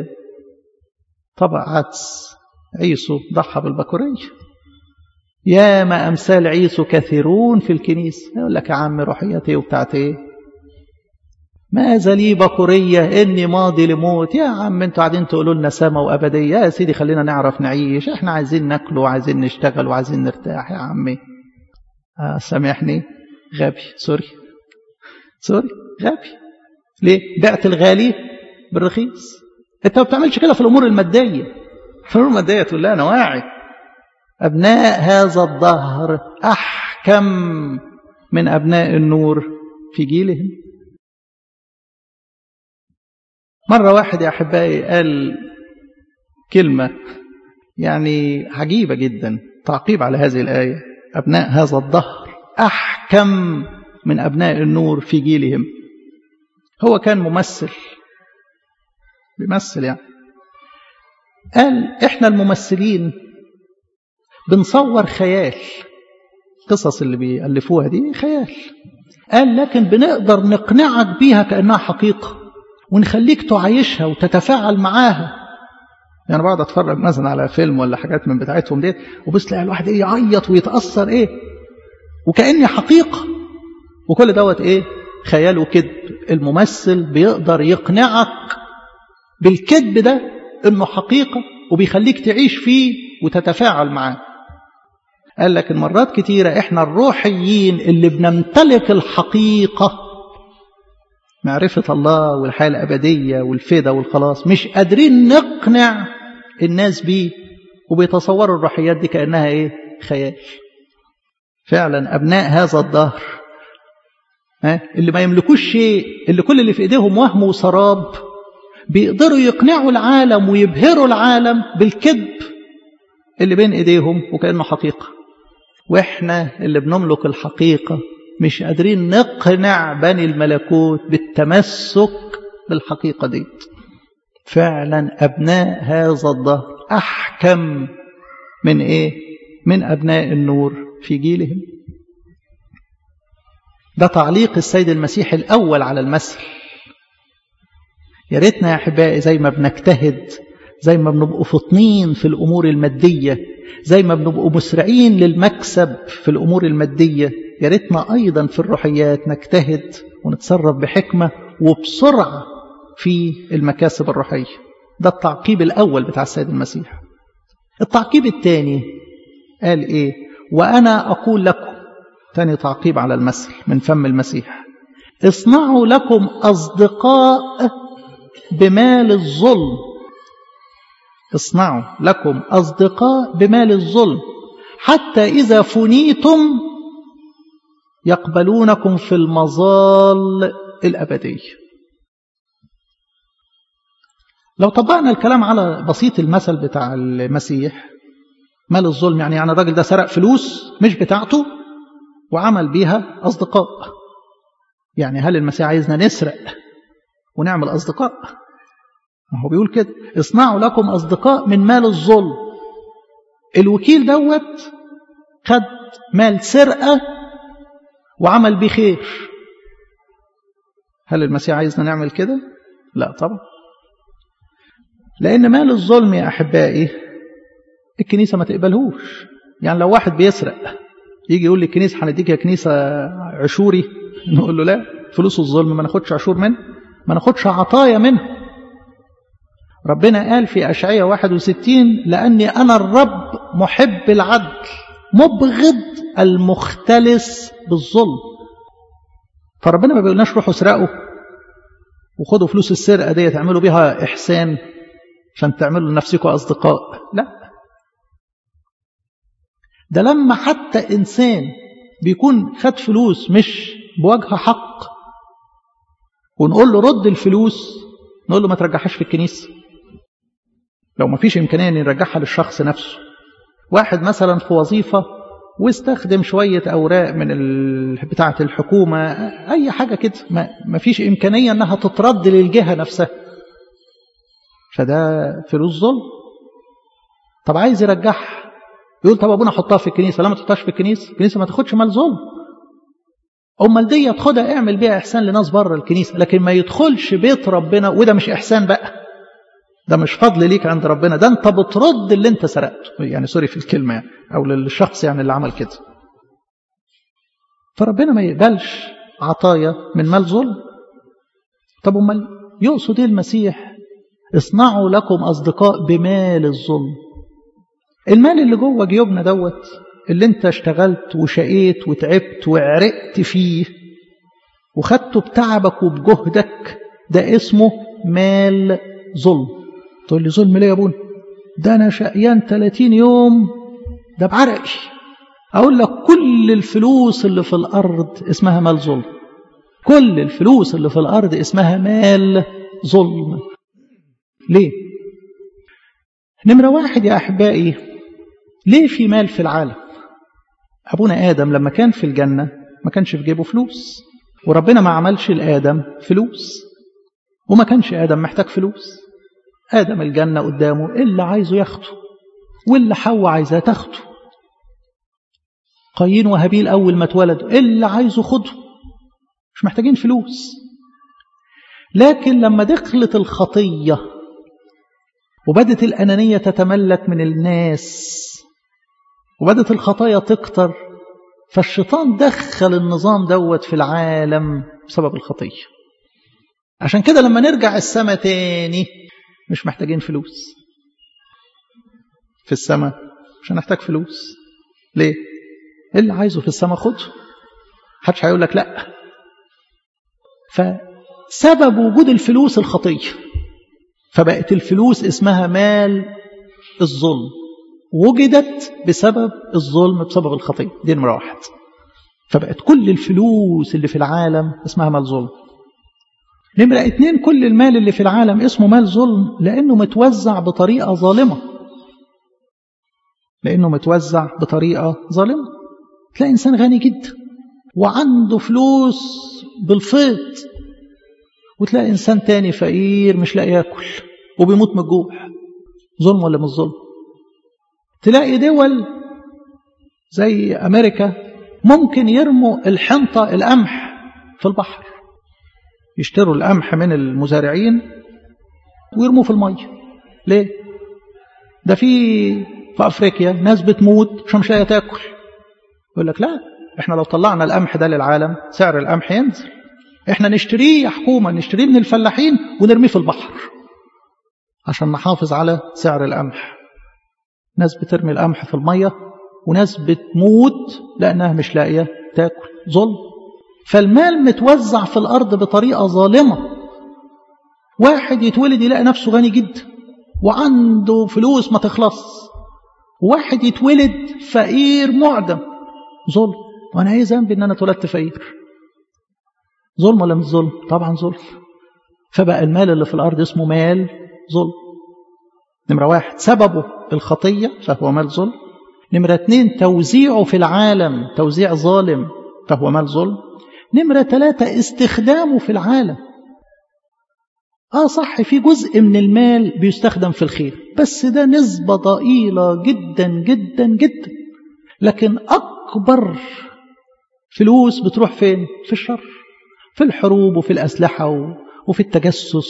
طبق عدس عيسو ضحى بالبكورية يا ما أمثال عيسو كثيرون في الكنيسة يقول لك يا عم روحيتي وبتاعت ايه ماذا لي بكورية إني ماضي لموت يا عم انتوا قاعدين تقولوا لنا سما وأبدية يا سيدي خلينا نعرف نعيش احنا عايزين ناكل وعايزين نشتغل وعايزين نرتاح يا عمي آه سامحني غبي سوري سوري غبي ليه بعت الغالي بالرخيص انت ما بتعملش كده في الامور الماديه في الامور الماديه تقول لا انا واعي ابناء هذا الظهر احكم من ابناء النور في جيلهم مره واحد يا احبائي قال كلمه يعني عجيبه جدا تعقيب على هذه الايه ابناء هذا الظهر احكم من ابناء النور في جيلهم هو كان ممثل بيمثل يعني قال احنا الممثلين بنصور خيال قصص اللي بيألفوها دي خيال قال لكن بنقدر نقنعك بيها كأنها حقيقة ونخليك تعايشها وتتفاعل معاها يعني بقعد اتفرج مثلا على فيلم ولا حاجات من بتاعتهم ديت وبس تلاقي الواحد ايه يعيط ويتأثر ايه وكأني حقيقة وكل دوت ايه خيال وكذب الممثل بيقدر يقنعك بالكذب ده انه حقيقة وبيخليك تعيش فيه وتتفاعل معاه قال لك مرات كتيرة احنا الروحيين اللي بنمتلك الحقيقة معرفة الله والحياة الأبدية والفدا والخلاص مش قادرين نقنع الناس بيه وبيتصوروا الروحيات دي كأنها ايه خيال فعلا أبناء هذا الدهر اللي ما يملكوش شيء اللي كل اللي في ايديهم وهم وسراب بيقدروا يقنعوا العالم ويبهروا العالم بالكذب اللي بين ايديهم وكأنه حقيقة واحنا اللي بنملك الحقيقة مش قادرين نقنع بني الملكوت بالتمسك بالحقيقة دي فعلا أبناء هذا الظهر أحكم من إيه من أبناء النور في جيلهم ده تعليق السيد المسيح الأول على المثل يا ريتنا يا أحبائي زي ما بنجتهد زي ما بنبقوا فطنين في الأمور المادية زي ما بنبقوا مسرعين للمكسب في الأمور المادية يا ريتنا أيضا في الروحيات نجتهد ونتصرف بحكمة وبسرعة في المكاسب الروحية ده التعقيب الأول بتاع السيد المسيح التعقيب الثاني قال إيه وأنا أقول لكم تاني تعقيب على المثل من فم المسيح اصنعوا لكم أصدقاء بمال الظلم اصنعوا لكم أصدقاء بمال الظلم حتى إذا فنيتم يقبلونكم في المظال الأبدية لو طبقنا الكلام على بسيط المثل بتاع المسيح مال الظلم يعني يعني الراجل ده سرق فلوس مش بتاعته وعمل بيها أصدقاء يعني هل المسيح عايزنا نسرق ونعمل أصدقاء ما هو بيقول كده اصنعوا لكم أصدقاء من مال الظلم الوكيل دوت خد مال سرقة وعمل بيه خير هل المسيح عايزنا نعمل كده لا طبعا لأن مال الظلم يا أحبائي الكنيسة ما تقبلهوش يعني لو واحد بيسرق يجي يقول لي الكنيسة هنديك يا كنيسة عشوري نقول له لا فلوس الظلم ما ناخدش عشور منه ما ناخدش عطايا منه ربنا قال في أشعية 61 لأني أنا الرب محب العدل مبغض المختلس بالظلم فربنا ما بيقولناش روحوا اسرقوا وخدوا فلوس السرقة دي تعملوا بيها إحسان عشان تعملوا لنفسكم أصدقاء لا ده لما حتى إنسان بيكون خد فلوس مش بوجه حق ونقول له رد الفلوس نقول له ما ترجعهاش في الكنيسة لو ما فيش إمكانية نرجعها للشخص نفسه واحد مثلا في وظيفة واستخدم شوية أوراق من بتاعة الحكومة أي حاجة كده ما فيش إمكانية أنها تترد للجهة نفسها فده فلوس ظلم طب عايز يرجعها يقول طب ابونا حطها في الكنيسه لا ما تحطهاش في الكنيسه الكنيسه ما تاخدش مال ظلم امال دي تاخدها اعمل بيها احسان لناس بره الكنيسه لكن ما يدخلش بيت ربنا وده مش احسان بقى ده مش فضل ليك عند ربنا ده انت بترد اللي انت سرقته يعني سوري في الكلمه يعني او للشخص يعني اللي عمل كده فربنا ما يقبلش عطايا من مال ظلم طب امال يقصد ايه المسيح اصنعوا لكم اصدقاء بمال الظلم المال اللي جوه جيوبنا دوت اللي انت اشتغلت وشقيت وتعبت وعرقت فيه وخدته بتعبك وبجهدك ده اسمه مال ظلم تقول لي ظلم ليه يا ابونا ده انا شقيان 30 يوم ده بعرقي اقول لك كل الفلوس اللي في الارض اسمها مال ظلم كل الفلوس اللي في الارض اسمها مال ظلم ليه نمرة واحد يا أحبائي ليه في مال في العالم أبونا آدم لما كان في الجنة ما كانش في جيبه فلوس وربنا ما عملش لآدم فلوس وما كانش آدم محتاج فلوس آدم الجنة قدامه اللي عايزه ياخده واللي حواء عايزاه تاخده قايين وهابيل أول ما اتولدوا اللي عايزه خده مش محتاجين فلوس لكن لما دخلت الخطية وبدت الأنانية تتملك من الناس وبدت الخطايا تكتر فالشيطان دخل النظام دوت في العالم بسبب الخطية عشان كده لما نرجع السماء تاني مش محتاجين فلوس في السماء مش هنحتاج فلوس ليه اللي عايزه في السماء خده محدش هيقول لك لا فسبب وجود الفلوس الخطيه فبقت الفلوس اسمها مال الظلم وجدت بسبب الظلم بسبب الخطية دي نمرة واحد فبقت كل الفلوس اللي في العالم اسمها مال ظلم نمرة اتنين كل المال اللي في العالم اسمه مال ظلم لأنه متوزع بطريقة ظالمة لأنه متوزع بطريقة ظالمة تلاقي إنسان غني جدا وعنده فلوس بالفيض وتلاقي إنسان تاني فقير مش لاقي ياكل وبيموت من الجوع ظلم ولا مش ظلم تلاقي دول زي أمريكا ممكن يرموا الحنطة القمح في البحر يشتروا القمح من المزارعين ويرموه في المية ليه؟ ده في في أفريقيا ناس بتموت عشان مش لاقية تاكل يقول لك لا احنا لو طلعنا القمح ده للعالم سعر القمح ينزل احنا نشتريه يا حكومة نشتريه من الفلاحين ونرميه في البحر عشان نحافظ على سعر القمح ناس بترمي القمح في المية وناس بتموت لأنها مش لاقية تاكل ظلم فالمال متوزع في الأرض بطريقة ظالمة واحد يتولد يلاقي نفسه غني جدا وعنده فلوس ما تخلص واحد يتولد فقير معدم ظلم وانا ايه ذنبي ان انا اتولدت فقير ظلم ولا مش ظلم طبعا ظلم فبقى المال اللي في الارض اسمه مال ظلم نمرة واحد سببه الخطية فهو مال ظلم نمرة اتنين توزيعه في العالم توزيع ظالم فهو مال ظلم نمرة ثلاثة استخدامه في العالم آه صح في جزء من المال بيستخدم في الخير بس ده نسبة ضئيلة جدا جدا جدا لكن أكبر فلوس بتروح فين؟ في الشر في الحروب وفي الأسلحة وفي التجسس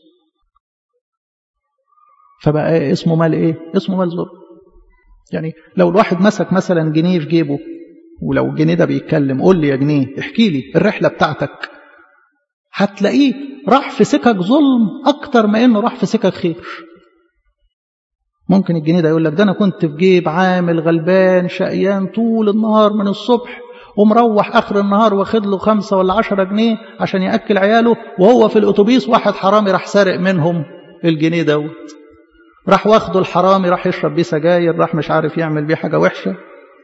فبقى اسمه مال ايه؟ اسمه مال ظلم يعني لو الواحد مسك مثلا جنيه في جيبه ولو الجنيه ده بيتكلم قول لي يا جنيه احكي لي الرحلة بتاعتك هتلاقيه راح في سكك ظلم أكتر ما إنه راح في سكك خير ممكن الجنيه ده يقول لك ده أنا كنت في جيب عامل غلبان شقيان طول النهار من الصبح ومروح آخر النهار واخد له خمسة ولا عشرة جنيه عشان يأكل عياله وهو في الأتوبيس واحد حرامي راح سارق منهم الجنيه دوت راح واخده الحرامي راح يشرب بيه سجاير راح مش عارف يعمل بيه حاجة وحشة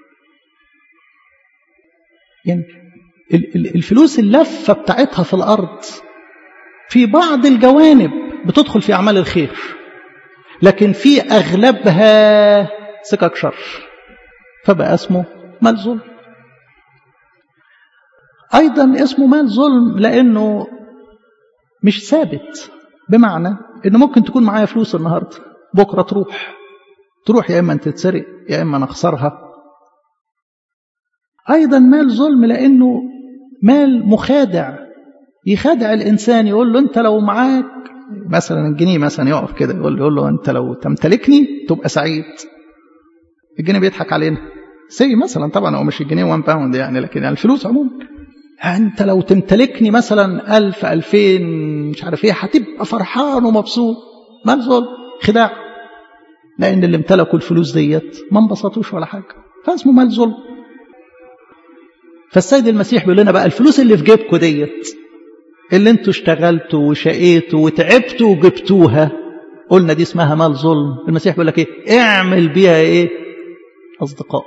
يعني الفلوس اللفة بتاعتها في الأرض في بعض الجوانب بتدخل في أعمال الخير لكن في أغلبها سكك شر فبقى اسمه مال ظلم أيضا اسمه مال ظلم لأنه مش ثابت بمعنى أنه ممكن تكون معايا فلوس النهاردة بكرة تروح تروح يا إما أن تتسرق يا إما نخسرها أيضا مال ظلم لأنه مال مخادع يخادع الإنسان يقول له أنت لو معاك مثلا الجنيه مثلا يقف كده يقول له, يقول له أنت لو تمتلكني تبقى سعيد الجنيه بيضحك علينا سي مثلا طبعا هو مش الجنيه 1 باوند يعني لكن يعني الفلوس عموما أنت لو تمتلكني مثلا ألف ألفين مش عارف إيه هتبقى فرحان ومبسوط مال ظلم خداع لأن اللي امتلكوا الفلوس ديت ما انبسطوش ولا حاجة فاسمه مال ظلم فالسيد المسيح بيقول لنا بقى الفلوس اللي في جيبكم ديت اللي انتوا اشتغلتوا وشقيتوا وتعبتوا وجبتوها قلنا دي اسمها مال ظلم المسيح بيقول لك ايه اعمل بيها ايه اصدقاء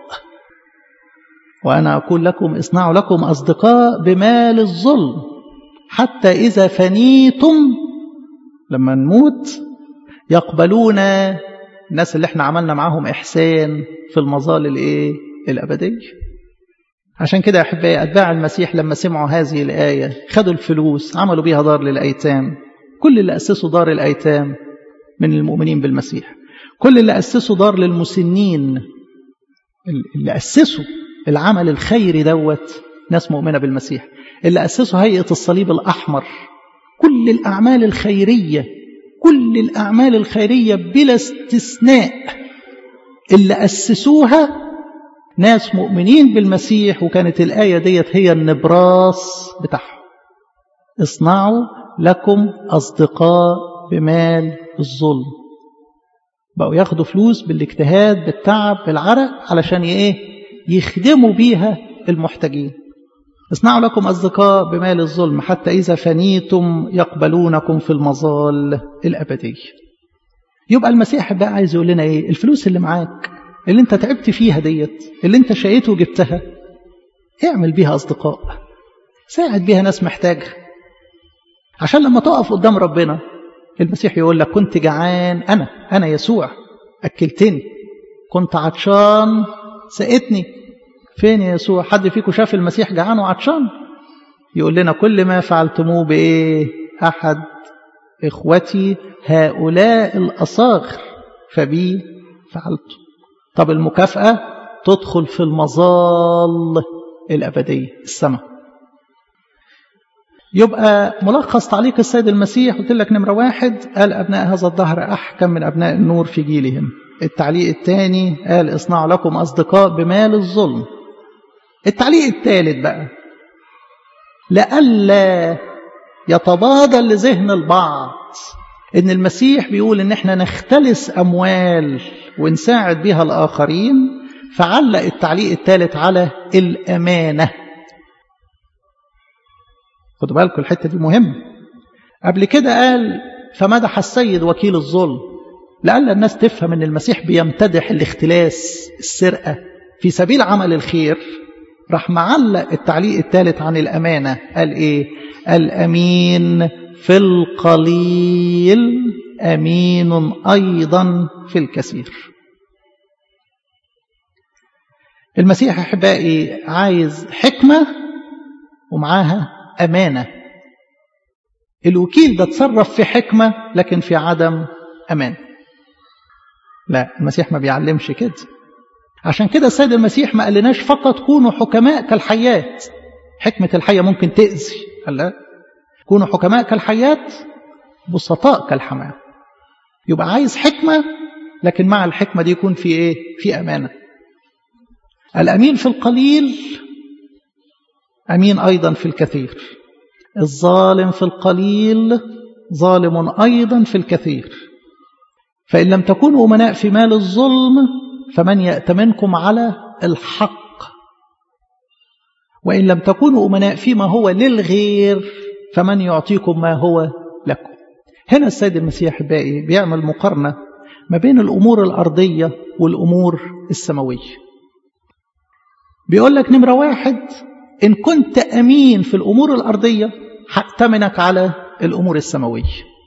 وانا اقول لكم اصنعوا لكم اصدقاء بمال الظلم حتى اذا فنيتم لما نموت يقبلون الناس اللي احنا عملنا معاهم احسان في المظال الايه الابديه عشان كده يا أحبائي أتباع المسيح لما سمعوا هذه الآية خدوا الفلوس عملوا بيها دار للأيتام كل اللي أسسوا دار الأيتام من المؤمنين بالمسيح كل اللي أسسوا دار للمسنين اللي أسسوا العمل الخيري دوت ناس مؤمنة بالمسيح اللي أسسوا هيئة الصليب الأحمر كل الأعمال الخيرية كل الأعمال الخيرية بلا استثناء اللي أسسوها ناس مؤمنين بالمسيح وكانت الآية ديت هي النبراس بتاعهم اصنعوا لكم أصدقاء بمال الظلم بقوا ياخدوا فلوس بالاجتهاد بالتعب بالعرق علشان ايه يخدموا بيها المحتاجين اصنعوا لكم أصدقاء بمال الظلم حتى إذا فنيتم يقبلونكم في المظال الأبدية يبقى المسيح بقى عايز يقول لنا ايه الفلوس اللي معاك اللي انت تعبت فيها ديت اللي انت شقيته وجبتها اعمل بيها أصدقاء ساعد بيها ناس محتاجة عشان لما تقف قدام ربنا المسيح يقول لك كنت جعان أنا أنا يسوع أكلتني كنت عطشان سقتني فين يا يسوع حد فيكم شاف المسيح جعان وعطشان يقول لنا كل ما فعلتموه بإيه أحد إخوتي هؤلاء الأصاغر فبي فعلته طب المكافأة تدخل في المظال الأبدية السماء يبقى ملخص تعليق السيد المسيح قلت لك نمرة واحد قال أبناء هذا الدهر أحكم من أبناء النور في جيلهم التعليق الثاني قال اصنعوا لكم أصدقاء بمال الظلم التعليق الثالث بقى لئلا يتبادل لذهن البعض ان المسيح بيقول ان احنا نختلس اموال ونساعد بها الاخرين فعلق التعليق الثالث على الامانه خدوا بالكم الحتة دي مهمة قبل كده قال فمدح السيد وكيل الظلم لألا الناس تفهم أن المسيح بيمتدح الاختلاس السرقة في سبيل عمل الخير راح معلق التعليق الثالث عن الأمانة قال إيه الأمين في القليل أمين أيضا في الكثير المسيح أحبائي عايز حكمة ومعاها أمانة الوكيل ده تصرف في حكمة لكن في عدم أمان لا المسيح ما بيعلمش كده عشان كده السيد المسيح ما قالناش فقط كونوا حكماء كالحيات حكمة الحية ممكن تأذي قال لا كونوا حكماء كالحيات بسطاء كالحمام يبقى عايز حكمة لكن مع الحكمة دي يكون في ايه في أمانة الأمين في القليل أمين أيضا في الكثير الظالم في القليل ظالم أيضا في الكثير فإن لم تكونوا أمناء في مال الظلم فمن يأتمنكم على الحق وإن لم تكونوا أمناء فيما هو للغير فمن يعطيكم ما هو لكم هنا السيد المسيح باقي بيعمل مقارنة ما بين الأمور الأرضية والأمور السماوية بيقول لك نمرة واحد إن كنت أمين في الأمور الأرضية هأتمنك على الأمور السماوية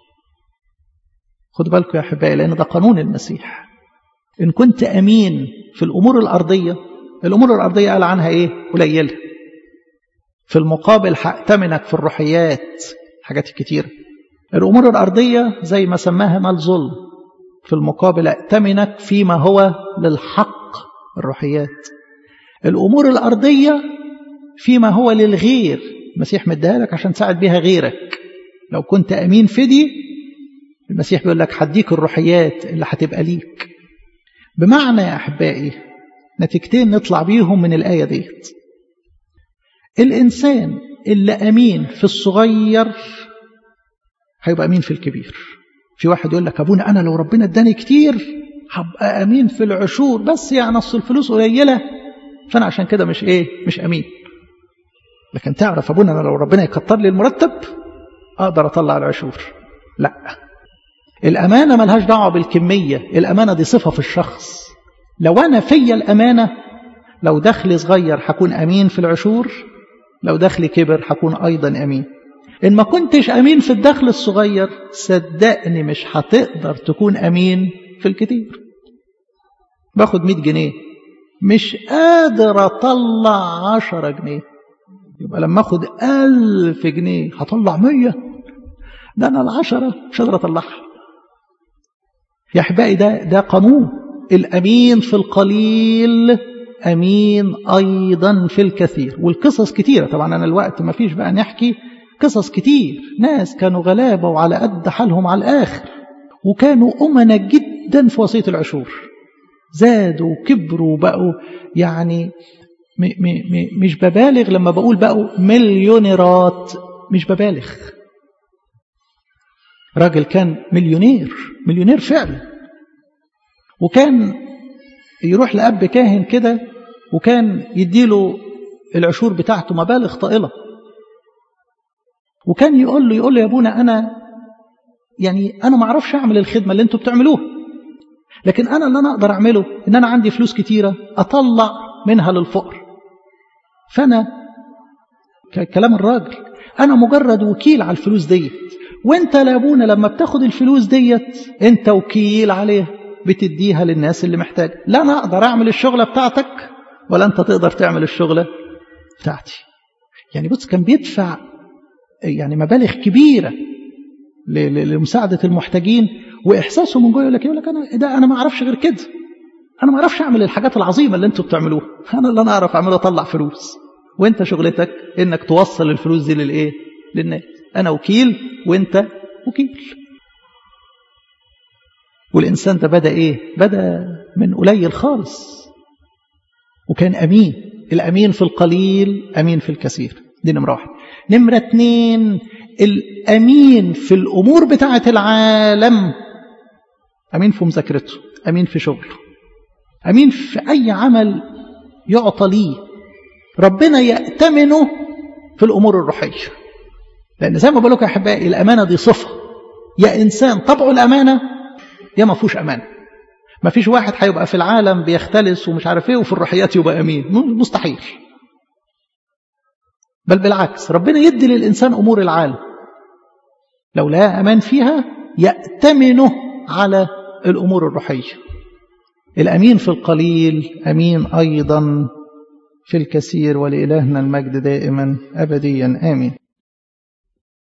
خدوا بالكم يا أحبائي لأن ده قانون المسيح إن كنت أمين في الأمور الأرضية الأمور الأرضية قال عنها إيه قليلة في المقابل هأتمنك في الروحيات حاجات كتيرة الأمور الأرضية زي ما سماها مال ظلم في المقابل أأتمنك فيما هو للحق الروحيات الأمور الأرضية فيما هو للغير المسيح مديها لك عشان تساعد بيها غيرك لو كنت أمين في دي المسيح بيقول لك هديك الروحيات اللي هتبقى ليك بمعنى يا أحبائي نتيجتين نطلع بيهم من الآية ديت الإنسان اللي أمين في الصغير هيبقى أمين في الكبير في واحد يقول لك أبونا أنا لو ربنا اداني كتير هبقى أمين في العشور بس يعني أصل الفلوس قليلة فأنا عشان كده مش إيه مش أمين لكن تعرف أبونا أنا لو ربنا يكتر لي المرتب أقدر أطلع العشور لا الأمانة ملهاش دعوة بالكمية الأمانة دي صفة في الشخص لو أنا فيا الأمانة لو دخلي صغير هكون أمين في العشور لو دخلي كبر هكون أيضا أمين إن ما كنتش أمين في الدخل الصغير صدقني مش هتقدر تكون أمين في الكتير باخد 100 جنيه مش قادر أطلع 10 جنيه يبقى لما أخد 1000 جنيه هطلع 100 ده أنا العشرة مش قادر أطلعها يا أحبائي ده ده قانون الأمين في القليل أمين أيضا في الكثير والقصص كتيرة طبعا أنا الوقت ما فيش بقى نحكي قصص كتير ناس كانوا غلابة وعلى قد حالهم على الآخر وكانوا أمنا جدا في وصية العشور زادوا وكبروا وبقوا يعني م م م مش ببالغ لما بقول بقوا مليونيرات مش ببالغ راجل كان مليونير مليونير فعلا وكان يروح لأب كاهن كده وكان يديله العشور بتاعته مبالغ طائلة وكان يقول له يقول له يا ابونا أنا يعني أنا ما أعرفش أعمل الخدمة اللي أنتوا بتعملوها لكن أنا اللي أنا أقدر أعمله إن أنا عندي فلوس كتيرة أطلع منها للفقر فأنا كلام الراجل أنا مجرد وكيل على الفلوس ديت وانت يا ابونا لما بتاخد الفلوس ديت انت وكيل عليها بتديها للناس اللي محتاجة لا أنا أقدر أعمل الشغلة بتاعتك ولا أنت تقدر تعمل الشغلة بتاعتي يعني بص كان بيدفع يعني مبالغ كبيرة لمساعدة المحتاجين وإحساسه من جوه يقول لك يقول لك أنا ده أنا ما أعرفش غير كده أنا ما أعرفش أعمل الحاجات العظيمة اللي أنتوا بتعملوها أنا اللي أنا أعرف أعمله أطلع فلوس وأنت شغلتك إنك توصل الفلوس دي للإيه للناس أنا وكيل وأنت وكيل والإنسان ده بدأ إيه بدأ من قليل خالص وكان أمين الأمين في القليل أمين في الكثير دي نمرة واحد نمرة اتنين الأمين في الأمور بتاعة العالم أمين في مذاكرته أمين في شغله أمين في أي عمل يعطى ليه ربنا يأتمنه في الأمور الروحية لأن زي ما بقول لكم يا أحبائي الأمانة دي صفة يا إنسان طبعه الأمانة يا ما فيهوش أمانة ما فيش واحد هيبقى في العالم بيختلس ومش عارف ايه وفي الروحيات يبقى امين مستحيل بل بالعكس ربنا يدي للانسان امور العالم لو لا امان فيها يأتمنه على الامور الروحيه الامين في القليل امين ايضا في الكثير ولالهنا المجد دائما ابديا امين